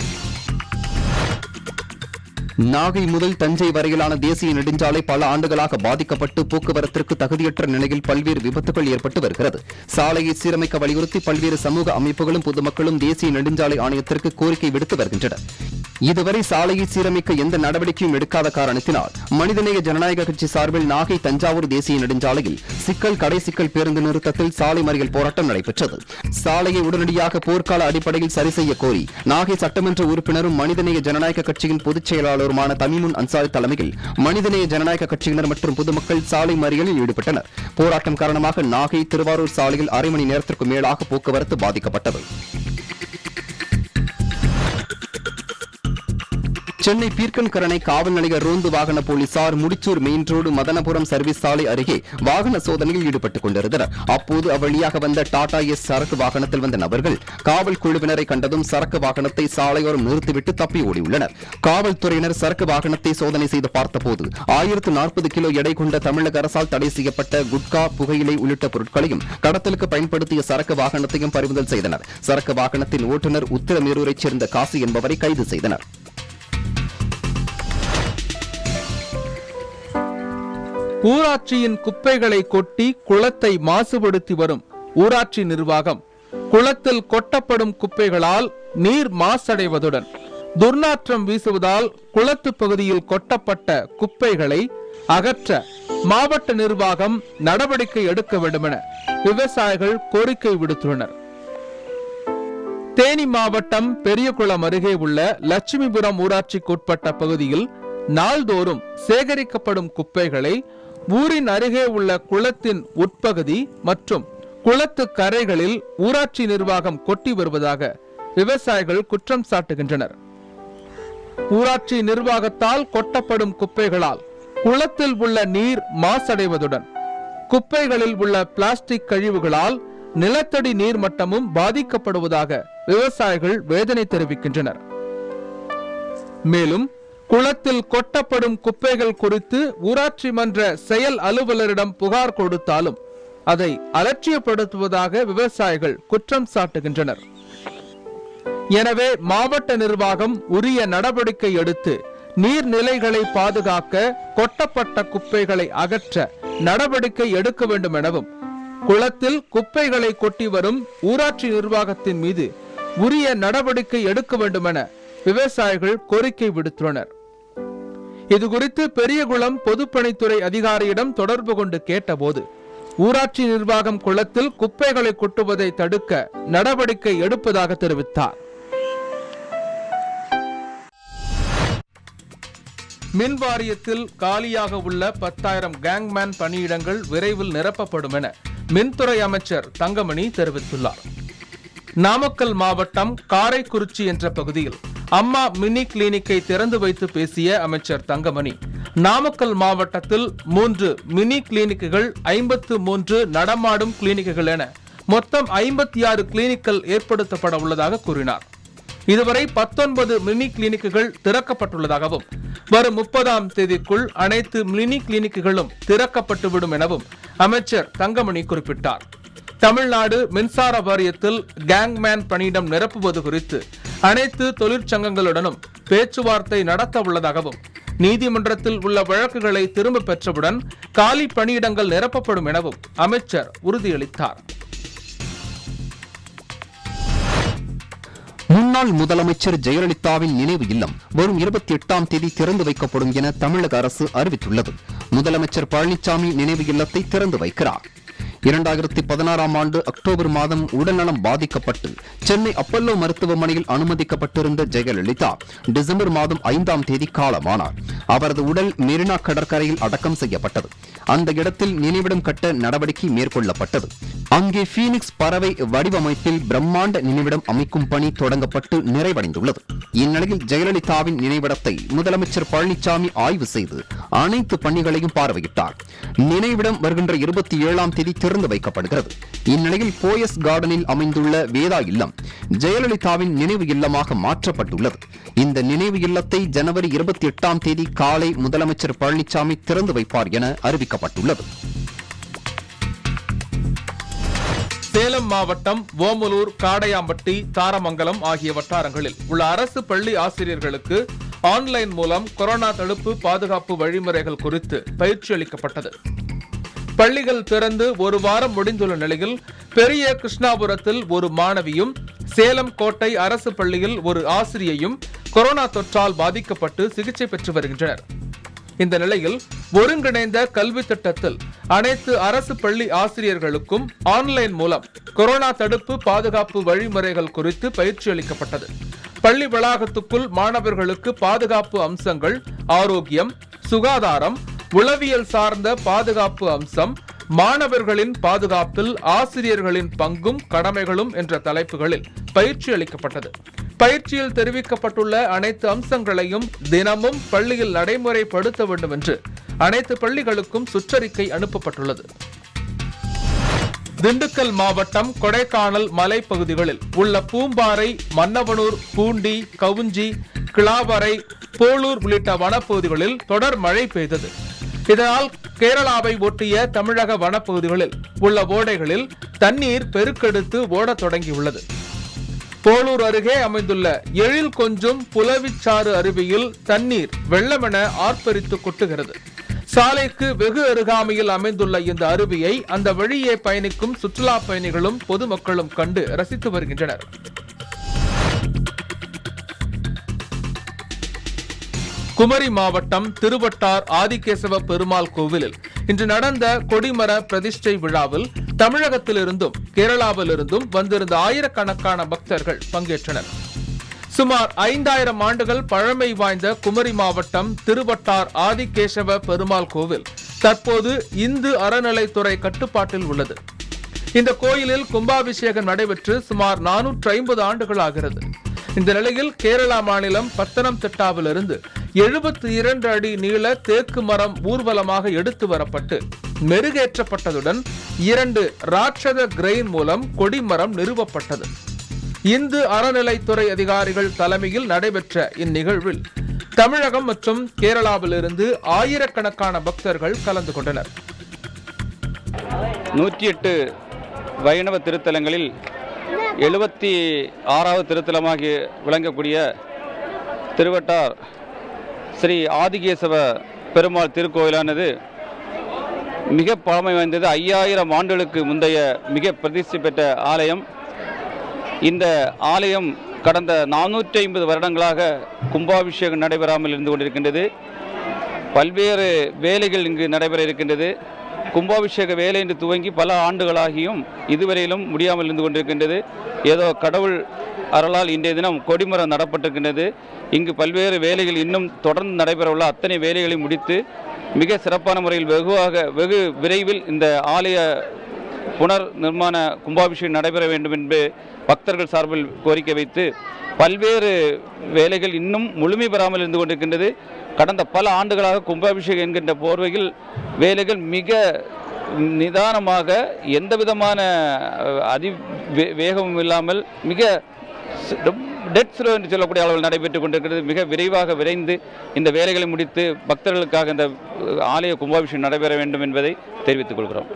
நாகை முதல் தஞ்சை வரையிலான தேசிய நெடுஞ்சாலை பல ஆண்டுகளாக பாதிக்கப்பட்டு போக்குவரத்திற்கு தகுதியற்ற நிலையில் பல்வேறு விபத்துகள் ஏற்பட்டு வருகிறது சாலையை சீரமைக்க வலியுறுத்தி பல்வேறு சமூக அமைப்புகளும் பொதுமக்களும் தேசிய நெடுஞ்சாலை ஆணையத்திற்கு கோரிக்கை விடுத்து வருகின்றனர் இதுவரை சாலையை சீரமைக்க எந்த நடவடிக்கையும் எடுக்காத காரணத்தினால் மனிதநேய ஜனநாயக கட்சி சார்பில் நாகை தஞ்சாவூர் தேசிய நெடுஞ்சாலையில் சிக்கல் கடை சிக்கல் பேருந்து நிறுத்தத்தில் சாலை மறியல் போராட்டம் நடைபெற்றது சாலையை உடனடியாக போர்க்கால அடிப்படையில் சரி செய்ய கோரி நாகை சட்டமன்ற உறுப்பினரும் மனிதநேய ஜனநாயக கட்சியின் பொதுச் செயலாளருமான தமிமுன் அன்சாரி தலைமையில் மனிதநேய ஜனநாயக கட்சியினர் மற்றும் பொதுமக்கள் சாலை மறியலில் ஈடுபட்டனர் போராட்டம் காரணமாக நாகை திருவாரூர் சாலையில் அரை மணி நேரத்திற்கு மேலாக போக்குவரத்து பாதிக்கப்பட்டது சென்னை பீர்க்கன்கரணை காவல் நிலைய ரோந்து வாகன போலீசார் Mudichur main road Madhanapuram service சாலை அருகே வாகன சோதனையில் ஈடுபட்டுக் கொண்டிருந்தனர் அப்போது அவ்வழியாக வந்த டாடா எஸ் சரக்கு வாகனத்தில் வந்த நபர்கள் காவல் குழுவினரை கண்டதும் சரக்கு வாகனத்தை சாலையோரம் நிறுத்திவிட்டு தப்பி ஓடியுள்ளனர் காவல்துறையினர் சரக்கு வாகனத்தை சோதனை செய்து பார்த்தபோது ஆயிரத்து நாற்பது கிலோ எடை கொண்ட தமிழக அரசால் தடை செய்யப்பட்ட குட்கா புகையிலை உள்ளிட்ட பொருட்களையும் கடத்தலுக்கு பயன்படுத்திய சரக்கு வாகனத்தையும் பறிமுதல் செய்தனர் சரக்கு வாகனத்தின் ஓட்டுநர் உத்திரமேரூரைச் சேர்ந்த காசி என்பவரை கைது செய்தனர் ஊராட்சியின் குப்பைகளை கொட்டி குளத்தை மாசுபடுத்தி வரும் ஊராட்சி நிர்வாகம் குளத்தில் கொட்டப்படும் குப்பைகளால் நீர் மாசடைவதுடன் துர்நாற்றம் வீசுவதால் குளத்து பகுதியில் கொட்டப்பட்ட குப்பைகளை அகற்ற மாவட்ட நிர்வாகம் நடவடிக்கை எடுக்க வேண்டுமென விவசாயிகள் கோரிக்கை விடுத்துள்ளனர் தேனி மாவட்டம் பெரியகுளம் அருகே உள்ள லட்சுமிபுரம் ஊராட்சிக்குட்பட்ட பகுதியில் நாள்தோறும் சேகரிக்கப்படும் குப்பைகளை ஊரின் அருகே உள்ள குளத்தின் உட்பகுதி மற்றும் குளத்து கரைகளில் ஊராட்சி நிர்வாகம் கொட்டி வருவதாக விவசாயிகள் குற்றம் சாட்டுகின்றனர் ஊராட்சி நிர்வாகத்தால் கொட்டப்படும் குப்பைகளால் குளத்தில் உள்ள நீர் மாசடைவதுடன் குப்பைகளில் உள்ள பிளாஸ்டிக் கழிவுகளால் நிலத்தடி நீர் மட்டமும் பாதிக்கப்படுவதாக விவசாயிகள் வேதனை தெரிவிக்கின்றனர் மேலும் குளத்தில் கொட்டப்படும் குப்பைகள் குறித்து ஊராட்சி மன்ற செயல் அலுவலரிடம் புகார் கொடுத்தாலும் அதை அலட்சியப்படுத்துவதாக விவசாயிகள் குற்றம் சாட்டுகின்றனர் எனவே மாவட்ட நிர்வாகம் உரிய நடவடிக்கை எடுத்து நீர்நிலைகளை பாதுகாக்க கொட்டப்பட்ட குப்பைகளை அகற்ற நடவடிக்கை எடுக்க வேண்டும் எனவும் குளத்தில் குப்பைகளை கொட்டி வரும் ஊராட்சி நிர்வாகத்தின் மீது உரிய நடவடிக்கை எடுக்க வேண்டும் என விவசாயிகள் கோரிக்கை விடுத்துள்ளனர் இதுகுறித்து பெரியகுளம் பொதுப்பணித்துறை அதிகாரியிடம் தொடர்பு கொண்டு கேட்டபோது ஊராட்சி நிர்வாகம் குளத்தில் குப்பைகளை கொட்டுவதை தடுக்க நடவடிக்கை எடுப்பதாக தெரிவித்தார் மின் வாரியத்தில் காலியாக உள்ள பத்தாயிரம் கேங்மேன் பணியிடங்கள் விரைவில் நிரப்பப்படும் என மின்துறை அமைச்சர் தங்கமணி தெரிவித்துள்ளார் நாமக்கல் மாவட்டம் காரைக்குறிச்சி என்ற பகுதியில் அம்மா மினி கிளினிக்கை திறந்து வைத்து பேசிய அமைச்சர் தங்கமணி நாமக்கல் மாவட்டத்தில் மூன்று மினி கிளினிக்குகள் ஐம்பத்து மூன்று நடமாடும் கிளினிக்குகள் என மொத்தம் ஐம்பத்தி ஆறு கிளினிக்கள் ஏற்படுத்தப்பட உள்ளதாக கூறினார் இதுவரை பத்தொன்பது மினி கிளினிக்குகள் திறக்கப்பட்டுள்ளதாகவும் வரும் முப்பதாம் தேதிக்குள் அனைத்து மினி கிளினிக்குகளும் திறக்கப்பட்டுவிடும் எனவும் அமைச்சர் தங்கமணி குறிப்பிட்டார் தமிழ்நாடு மின்சார வாரியத்தில் கேங்மேன் பணியிடம் நிரப்புவது குறித்து அனைத்து தொழிற்சங்கங்களுடனும் பேச்சுவார்த்தை நடத்த உள்ளதாகவும் நீதிமன்றத்தில் உள்ள வழக்குகளை திரும்ப பெற்றவுடன் காலி பணியிடங்கள் நிரப்பப்படும் எனவும் அமைச்சர் உறுதியளித்தார் முன்னாள் முதலமைச்சர் ஜெயலலிதாவின் நினைவு இல்லம் வரும் இருபத்தி எட்டாம் தேதி திறந்து வைக்கப்படும் என தமிழக அரசு அறிவித்துள்ளது முதலமைச்சர் பழனிசாமி நினைவு இல்லத்தை திறந்து வைக்கிறார் இரண்டாயிரத்தி பதினாறாம் ஆண்டு அக்டோபர் மாதம் உடல்நலம் பாதிக்கப்பட்டு சென்னை அப்பல்லோ மருத்துவமனையில் அனுமதிக்கப்பட்டிருந்த ஜெயலலிதா டிசம்பர் மாதம் ஐந்தாம் தேதி காலமானார் அவரது உடல் மெரினா கடற்கரையில் அடக்கம் செய்யப்பட்டது அந்த இடத்தில் நினைவிடம் கட்ட நடவடிக்கை மேற்கொள்ளப்பட்டது அங்கே பீனிக்ஸ் பறவை வடிவமைப்பில் பிரம்மாண்ட நினைவிடம் அமைக்கும் பணி தொடங்கப்பட்டு நிறைவடைந்துள்ளது இந்நிலையில் ஜெயலலிதாவின் நினைவிடத்தை முதலமைச்சர் பழனிசாமி ஆய்வு செய்து அனைத்து பணிகளையும் பார்வையிட்டார் நினைவிடம் வருகின்ற இருபத்தி ஏழாம் தேதி திறந்து வைக்கப்படுகிறது இந்நிலையில் போயஸ் கார்டனில் அமைந்துள்ள வேதா இல்லம் ஜெயலலிதாவின் நினைவு இல்லமாக மாற்றப்பட்டுள்ளது இந்த நினைவு இல்லத்தை ஜனவரி இருபத்தி எட்டாம் தேதி காலை முதலமைச்சர் பழனிசாமி திறந்து வைப்பார் என அறிவிக்கப்பட்டுள்ளது சேலம் மாவட்டம் ஓமலூர் காடையாம்பட்டி தாரமங்கலம் ஆகிய வட்டாரங்களில் உள்ள அரசு பள்ளி ஆசிரியர்களுக்கு ஆன்லைன் மூலம் கொரோனா தடுப்பு பாதுகாப்பு வழிமுறைகள் குறித்து பயிற்சி அளிக்கப்பட்டது பள்ளிகள் திறந்து ஒரு வாரம் முடிந்துள்ள நிலையில் பெரிய கிருஷ்ணாபுரத்தில் ஒரு மாணவியும் சேலம் கோட்டை அரசு பள்ளியில் ஒரு ஆசிரியையும் கொரோனா தொற்றால் பாதிக்கப்பட்டு சிகிச்சை பெற்று வருகின்றனர் இந்த நிலையில் ஒருங்கிணைந்த கல்வி திட்டத்தில் அனைத்து அரசு பள்ளி ஆசிரியர்களுக்கும் ஆன்லைன் மூலம் கொரோனா தடுப்பு பாதுகாப்பு வழிமுறைகள் குறித்து பயிற்சி அளிக்கப்பட்டது பள்ளி வளாகத்துக்குள் மாணவர்களுக்கு பாதுகாப்பு அம்சங்கள் ஆரோக்கியம் சுகாதாரம் உளவியல் சார்ந்த பாதுகாப்பு அம்சம் மாணவர்களின் பாதுகாப்பில் ஆசிரியர்களின் பங்கும் கடமைகளும் என்ற தலைப்புகளில் பயிற்சி அளிக்கப்பட்டது பயிற்சியில் தெரிவிக்கப்பட்டுள்ள அனைத்து அம்சங்களையும் தினமும் பள்ளியில் நடைமுறைப்படுத்த வேண்டும் என்று அனைத்து பள்ளிகளுக்கும் சுற்றறிக்கை அனுப்பப்பட்டுள்ளது திண்டுக்கல் மாவட்டம் கொடைக்கானல் மலைப்பகுதிகளில் உள்ள பூம்பாறை மன்னவனூர் பூண்டி கவுஞ்சி கிளாவரை போலூர் உள்ளிட்ட வனப்பகுதிகளில் தொடர் மழை பெய்தது இதனால் கேரளாவை ஒட்டிய தமிழக வனப்பகுதிகளில் உள்ள ஓடைகளில் தண்ணீர் பெருக்கெடுத்து ஓடத் தொடங்கியுள்ளது போலூர் அருகே அமைந்துள்ள எழில் கொஞ்சும் புலவிச்சாறு அருவியில் தண்ணீர் வெள்ளமென ஆர்ப்பரித்து கொட்டுகிறது சாலைக்கு வெகு அருகாமையில் அமைந்துள்ள இந்த அருவியை அந்த வழியே பயணிக்கும் சுற்றுலா பயணிகளும் பொதுமக்களும் கண்டு ரசித்து வருகின்றனர் குமரி மாவட்டம் திருவட்டார் ஆதிகேசவ பெருமாள் கோவிலில் இன்று நடந்த கொடிமர பிரதிஷ்டை விழாவில் தமிழகத்திலிருந்தும் கேரளாவிலிருந்தும் வந்திருந்த ஆயிரக்கணக்கான பக்தர்கள் பங்கேற்றனர் சுமார் ஐந்தாயிரம் ஆண்டுகள் பழமை வாய்ந்த குமரி மாவட்டம் திருவட்டார் ஆதிகேசவ பெருமாள் கோவில் தற்போது இந்து அறநிலைத்துறை கட்டுப்பாட்டில் உள்ளது இந்த கோயிலில் கும்பாபிஷேகம் நடைபெற்று சுமார் நானூற்று ஐம்பது ஆண்டுகள் ஆகிறது இந்த நிலையில் கேரளா மாநிலம் பத்தனம்திட்டாவிலிருந்து எழுபத்தி இரண்டு அடி நீள தேக்கு மரம் ஊர்வலமாக எடுத்து வரப்பட்டு மெருகேற்றப்பட்டதுடன் இரண்டு ராட்சத கிரெயின் மூலம் கொடிமரம் நிறுவப்பட்டது இந்து அறநிலைத்துறை அதிகாரிகள் தலைமையில் நடைபெற்ற இந்நிகழ்வில் தமிழகம் மற்றும் கேரளாவிலிருந்து ஆயிரக்கணக்கான பக்தர்கள் கலந்து கொண்டனர் நூற்றி எட்டு வைணவ திருத்தலங்களில் எழுபத்தி ஆறாவது திருத்தலமாகி விளங்கக்கூடிய திருவட்டார் ஸ்ரீ ஆதிகேசவ பெருமாள் திருக்கோயிலானது மிக பழமை வாய்ந்தது ஐயாயிரம் ஆண்டுகளுக்கு முந்தைய மிக பிரதிஷ்டை பெற்ற ஆலயம் இந்த ஆலயம் கடந்த நானூற்றி ஐம்பது வருடங்களாக கும்பாபிஷேகம் நடைபெறாமல் இருந்து கொண்டிருக்கின்றது பல்வேறு வேலைகள் இங்கு நடைபெற இருக்கின்றது கும்பாபிஷேக வேலை என்று துவங்கி பல ஆண்டுகளாகியும் இதுவரையிலும் முடியாமல் இருந்து கொண்டிருக்கின்றது ஏதோ கடவுள் அருளால் இன்றைய தினம் கொடிமரம் நடப்பட்டிருக்கின்றது இங்கு பல்வேறு வேலைகள் இன்னும் தொடர்ந்து நடைபெறவுள்ள அத்தனை வேலைகளை முடித்து மிக சிறப்பான முறையில் வெகுவாக வெகு விரைவில் இந்த ஆலய புனர் நிர்மாண கும்பாபிஷேகம் நடைபெற வேண்டும் என்று பக்தர்கள் சார்பில் கோரிக்கை வைத்து பல்வேறு வேலைகள் இன்னும் முழுமை பெறாமல் இருந்து கொண்டிருக்கின்றது கடந்த பல ஆண்டுகளாக கும்பாபிஷேகம் என்கின்ற போர்வையில் வேலைகள் மிக நிதானமாக எந்த விதமான அஹ், அதி வே- வேகமும் இல்லாமல் மிக டெட் ஸ்லோ என்று சொல்லக்கூடிய அளவில் நடைபெற்றுக் கொண்டிருக்கிறது மிக விரைவாக விரைந்து இந்த வேலைகளை முடித்து பக்தர்களுக்காக இந்த அஹ், ஆலய கும்பாபிஷேகம் நடைபெற வேண்டும் என்பதை தெரிவித்துக் கொள்கிறோம்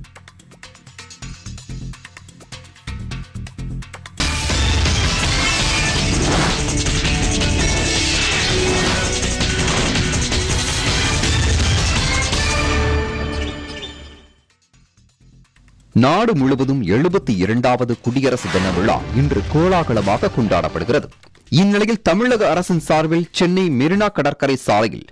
நாடு முழுவதும் எழுபத்தி இரண்டாவது குடியரசு தின விழா இன்று கோலாகலமாக கொண்டாடப்படுகிறது இந்நிலையில் தமிழக அரசின் சார்பில் சென்னை மெரினா கடற்கரை சாலையில்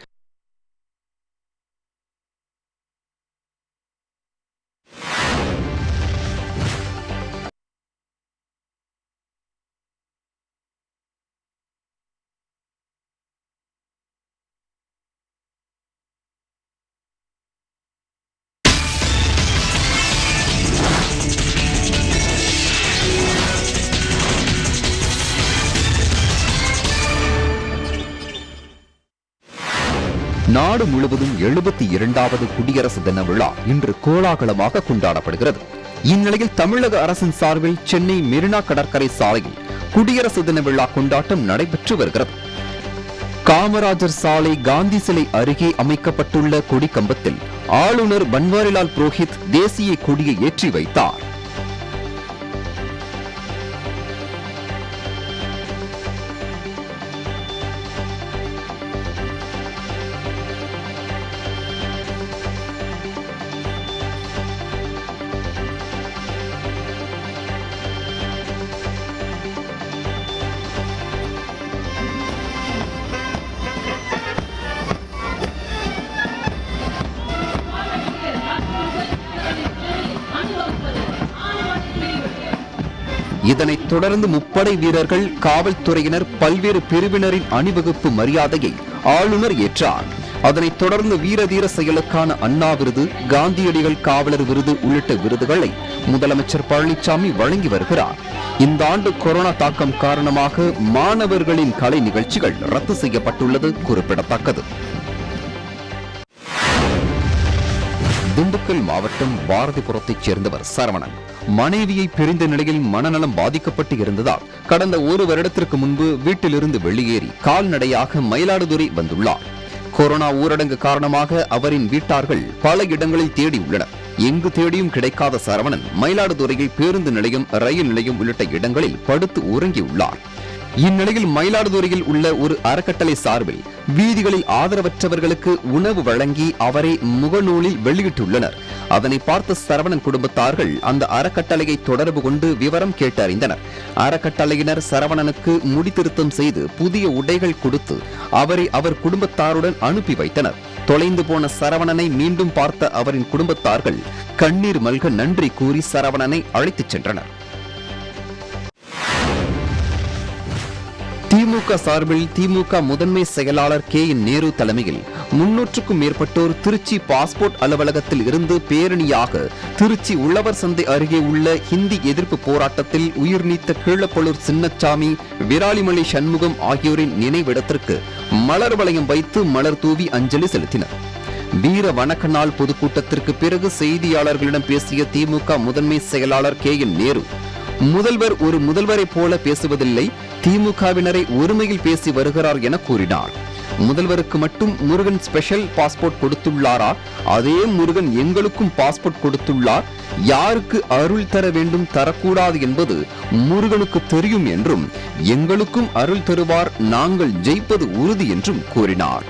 நாடு முழுவதும் எழுபத்தி இரண்டாவது குடியரசு தின விழா இன்று கோலாகலமாக கொண்டாடப்படுகிறது இந்நிலையில் தமிழக அரசின் சார்பில் சென்னை மெரினா கடற்கரை சாலையில் குடியரசு தின விழா கொண்டாட்டம் நடைபெற்று வருகிறது காமராஜர் சாலை காந்தி சிலை அருகே அமைக்கப்பட்டுள்ள கொடி கம்பத்தில் ஆளுநர் பன்வாரிலால் புரோஹித் தேசிய கொடியை ஏற்றி வைத்தார் இதனைத் தொடர்ந்து முப்படை வீரர்கள் காவல்துறையினர் பல்வேறு பிரிவினரின் அணிவகுப்பு மரியாதையை ஆளுநர் ஏற்றார் அதனைத் தொடர்ந்து வீரதீர செயலுக்கான அண்ணா விருது காந்தியடிகள் காவலர் விருது உள்ளிட்ட விருதுகளை முதலமைச்சர் பழனிசாமி வழங்கி வருகிறார் இந்த ஆண்டு கொரோனா தாக்கம் காரணமாக மாணவர்களின் கலை நிகழ்ச்சிகள் ரத்து செய்யப்பட்டுள்ளது குறிப்பிடத்தக்கது திண்டுக்கல் மாவட்டம் பாரதிபுரத்தைச் சேர்ந்தவர் சரவணன் மனைவியை பிரிந்த நிலையில் மனநலம் பாதிக்கப்பட்டு இருந்ததால் கடந்த ஒரு வருடத்திற்கு முன்பு வீட்டிலிருந்து வெளியேறி கால்நடையாக மயிலாடுதுறை வந்துள்ளார் கொரோனா ஊரடங்கு காரணமாக அவரின் வீட்டார்கள் பல இடங்களில் தேடியுள்ளனர் எங்கு தேடியும் கிடைக்காத சரவணன் மயிலாடுதுறையில் பேருந்து நிலையம் ரயில் நிலையம் உள்ளிட்ட இடங்களில் படுத்து உறங்கியுள்ளார் இந்நிலையில் மயிலாடுதுறையில் உள்ள ஒரு அறக்கட்டளை சார்பில் வீதிகளில் ஆதரவற்றவர்களுக்கு உணவு வழங்கி அவரை முகநூலில் வெளியிட்டுள்ளனர் அதனை பார்த்த சரவணன் குடும்பத்தார்கள் அந்த அறக்கட்டளையை தொடர்பு கொண்டு விவரம் கேட்டறிந்தனர் அறக்கட்டளையினர் சரவணனுக்கு முடித்திருத்தம் செய்து புதிய உடைகள் கொடுத்து அவரை அவர் குடும்பத்தாருடன் அனுப்பி வைத்தனர் தொலைந்து போன சரவணனை மீண்டும் பார்த்த அவரின் குடும்பத்தார்கள் கண்ணீர் மல்க நன்றி கூறி சரவணனை அழைத்துச் சென்றனர் திமுக சார்பில் திமுக முதன்மை செயலாளர் கே என் நேரு தலைமையில் முன்னூற்றுக்கும் மேற்பட்டோர் திருச்சி பாஸ்போர்ட் அலுவலகத்தில் இருந்து பேரணியாக திருச்சி உழவர் சந்தை அருகே உள்ள ஹிந்தி எதிர்ப்பு போராட்டத்தில் உயிர் நீத்த கீழப்பழுர் சின்னச்சாமி விராலிமலை சண்முகம் ஆகியோரின் நினைவிடத்திற்கு மலர் வளையம் வைத்து மலர் தூவி அஞ்சலி செலுத்தினர் வீர வணக்க நாள் பொதுக்கூட்டத்திற்கு பிறகு செய்தியாளர்களிடம் பேசிய திமுக முதன்மை செயலாளர் கே என் நேரு முதல்வர் ஒரு முதல்வரைப் போல பேசுவதில்லை திமுகவினரை ஒருமையில் பேசி வருகிறார் என கூறினார் முதல்வருக்கு மட்டும் முருகன் ஸ்பெஷல் பாஸ்போர்ட் கொடுத்துள்ளாரா அதே முருகன் எங்களுக்கும் பாஸ்போர்ட் கொடுத்துள்ளார் யாருக்கு அருள் தர வேண்டும் தரக்கூடாது என்பது முருகனுக்கு தெரியும் என்றும் எங்களுக்கும் அருள் தருவார் நாங்கள் ஜெயிப்பது உறுதி என்றும் கூறினார்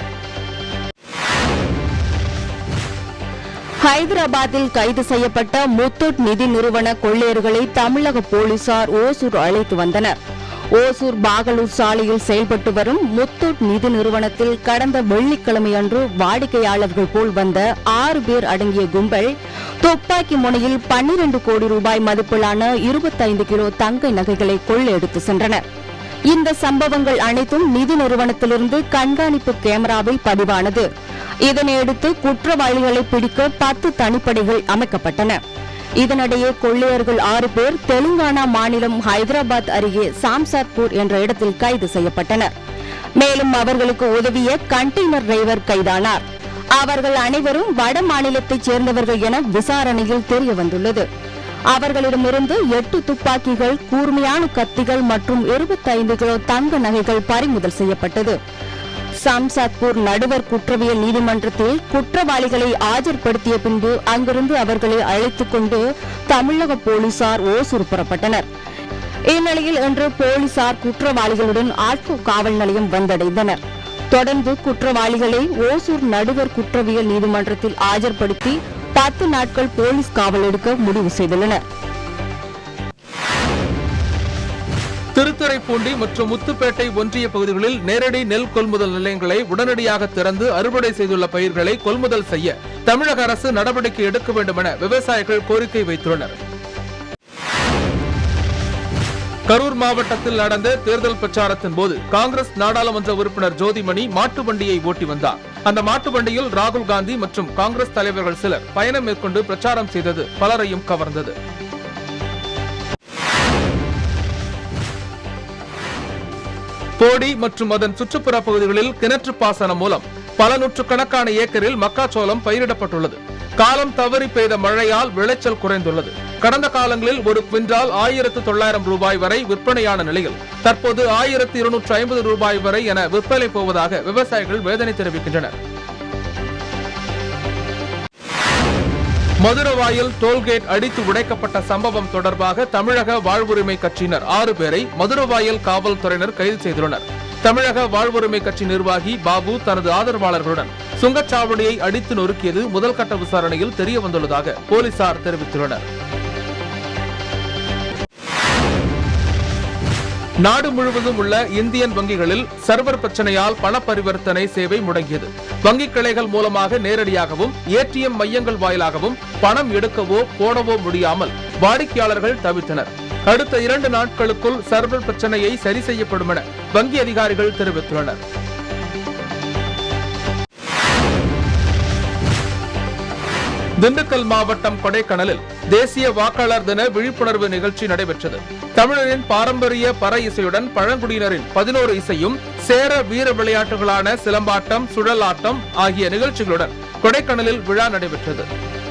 ஹைதராபாத்தில் கைது செய்யப்பட்ட முத்தூட் நிதி நிறுவன கொள்ளையர்களை தமிழக போலீசார் ஓசூர் அழைத்து வந்தனர் ஓசூர் பாகலூர் சாலையில் செயல்பட்டு வரும் முத்தூட் நிதி நிறுவனத்தில் கடந்த வெள்ளிக்கிழமை அன்று வாடிக்கையாளர்கள் போல் வந்த ஆறு பேர் அடங்கிய கும்பல் துப்பாக்கி முனையில் பன்னிரண்டு கோடி ரூபாய் மதிப்பிலான இருபத்தைந்து கிலோ தங்க நகைகளை கொள்ளையடித்து சென்றனர் இந்த சம்பவங்கள் அனைத்தும் நிதி நிறுவனத்திலிருந்து கண்காணிப்பு கேமராவில் பதிவானது இதனையடுத்து குற்றவாளிகளை பிடிக்க பத்து தனிப்படைகள் அமைக்கப்பட்டன இதனிடையே கொள்ளையர்கள் ஆறு பேர் தெலுங்கானா மாநிலம் ஹைதராபாத் அருகே சாம்சாத்பூர் என்ற இடத்தில் கைது செய்யப்பட்டனர் மேலும் அவர்களுக்கு உதவிய கண்டெய்னர் டிரைவர் கைதானார் அவர்கள் அனைவரும் வட மாநிலத்தைச் சேர்ந்தவர்கள் என விசாரணையில் தெரிய வந்துள்ளது அவர்களிடமிருந்து எட்டு துப்பாக்கிகள் கூர்மையான கத்திகள் மற்றும் இருபத்தைந்து கிலோ தங்க நகைகள் பறிமுதல் செய்யப்பட்டது சாம்சாத்பூர் நடுவர் குற்றவியல் நீதிமன்றத்தில் குற்றவாளிகளை ஆஜர்படுத்திய பின்பு அங்கிருந்து அவர்களை அழைத்துக் கொண்டு தமிழக போலீசார் ஓசூர் புறப்பட்டனர் இந்நிலையில் இன்று போலீசார் குற்றவாளிகளுடன் ஆட்கோ காவல் நிலையம் வந்தடைந்தனர் தொடர்ந்து குற்றவாளிகளை ஓசூர் நடுவர் குற்றவியல் நீதிமன்றத்தில் ஆஜர்படுத்தி பத்து நாட்கள் போலீஸ் காவல் எடுக்க முடிவு செய்துள்ளனர் திருத்துறைப்பூண்டி மற்றும் முத்துப்பேட்டை ஒன்றிய பகுதிகளில் நேரடி நெல் கொள்முதல் நிலையங்களை உடனடியாக திறந்து அறுவடை செய்துள்ள பயிர்களை கொள்முதல் செய்ய தமிழக அரசு நடவடிக்கை எடுக்க வேண்டும் என விவசாயிகள் கோரிக்கை வைத்துள்ளனர் கரூர் மாவட்டத்தில் நடந்த தேர்தல் பிரச்சாரத்தின் போது காங்கிரஸ் நாடாளுமன்ற உறுப்பினர் ஜோதிமணி மாட்டு வண்டியை ஓட்டி வந்தார் அந்த மாட்டு வண்டியில் ராகுல் காந்தி மற்றும் காங்கிரஸ் தலைவர்கள் சிலர் பயணம் மேற்கொண்டு பிரச்சாரம் செய்தது பலரையும் கவர்ந்தது போடி மற்றும் அதன் சுற்றுப்புற பகுதிகளில் கிணற்று பாசனம் மூலம் பல நூற்றுக்கணக்கான ஏக்கரில் மக்காச்சோளம் பயிரிடப்பட்டுள்ளது காலம் தவறி பெய்த மழையால் விளைச்சல் குறைந்துள்ளது கடந்த காலங்களில் ஒரு குவிண்டால் ஆயிரத்து தொள்ளாயிரம் ரூபாய் வரை விற்பனையான நிலையில் தற்போது ஆயிரத்து இருநூற்று ஐம்பது ரூபாய் வரை என விற்பனை போவதாக விவசாயிகள் வேதனை தெரிவிக்கின்றனர் மதுரவாயில் டோல்கேட் அடித்து உடைக்கப்பட்ட சம்பவம் தொடர்பாக தமிழக வாழ்வுரிமை கட்சியினர் ஆறு பேரை மதுரவாயல் காவல்துறையினர் கைது செய்துள்ளனர் தமிழக வாழ்வுரிமை கட்சி நிர்வாகி பாபு தனது ஆதரவாளர்களுடன் சுங்கச்சாவடியை அடித்து நொறுக்கியது முதல் கட்ட விசாரணையில் தெரிய வந்துள்ளதாக போலீசார் தெரிவித்துள்ளனர் நாடு முழுவதும் உள்ள இந்தியன் வங்கிகளில் சர்வர் பிரச்சனையால் பண பரிவர்த்தனை சேவை முடங்கியது வங்கிக் கிளைகள் மூலமாக நேரடியாகவும் ஏடிஎம் மையங்கள் வாயிலாகவும் பணம் எடுக்கவோ போடவோ முடியாமல் வாடிக்கையாளர்கள் தவித்தனர் அடுத்த இரண்டு நாட்களுக்குள் சர்வர் பிரச்சனையை சரி செய்யப்படும் என வங்கி அதிகாரிகள் தெரிவித்துள்ளனர் திண்டுக்கல் மாவட்டம் கொடைக்கானலில் தேசிய வாக்காளர் தின விழிப்புணர்வு நிகழ்ச்சி நடைபெற்றது தமிழரின் பாரம்பரிய பற இசையுடன் பழங்குடியினரின் பதினோரு இசையும் சேர வீர விளையாட்டுகளான சிலம்பாட்டம் சுழலாட்டம் ஆகிய நிகழ்ச்சிகளுடன் கொடைக்கானலில் விழா நடைபெற்றது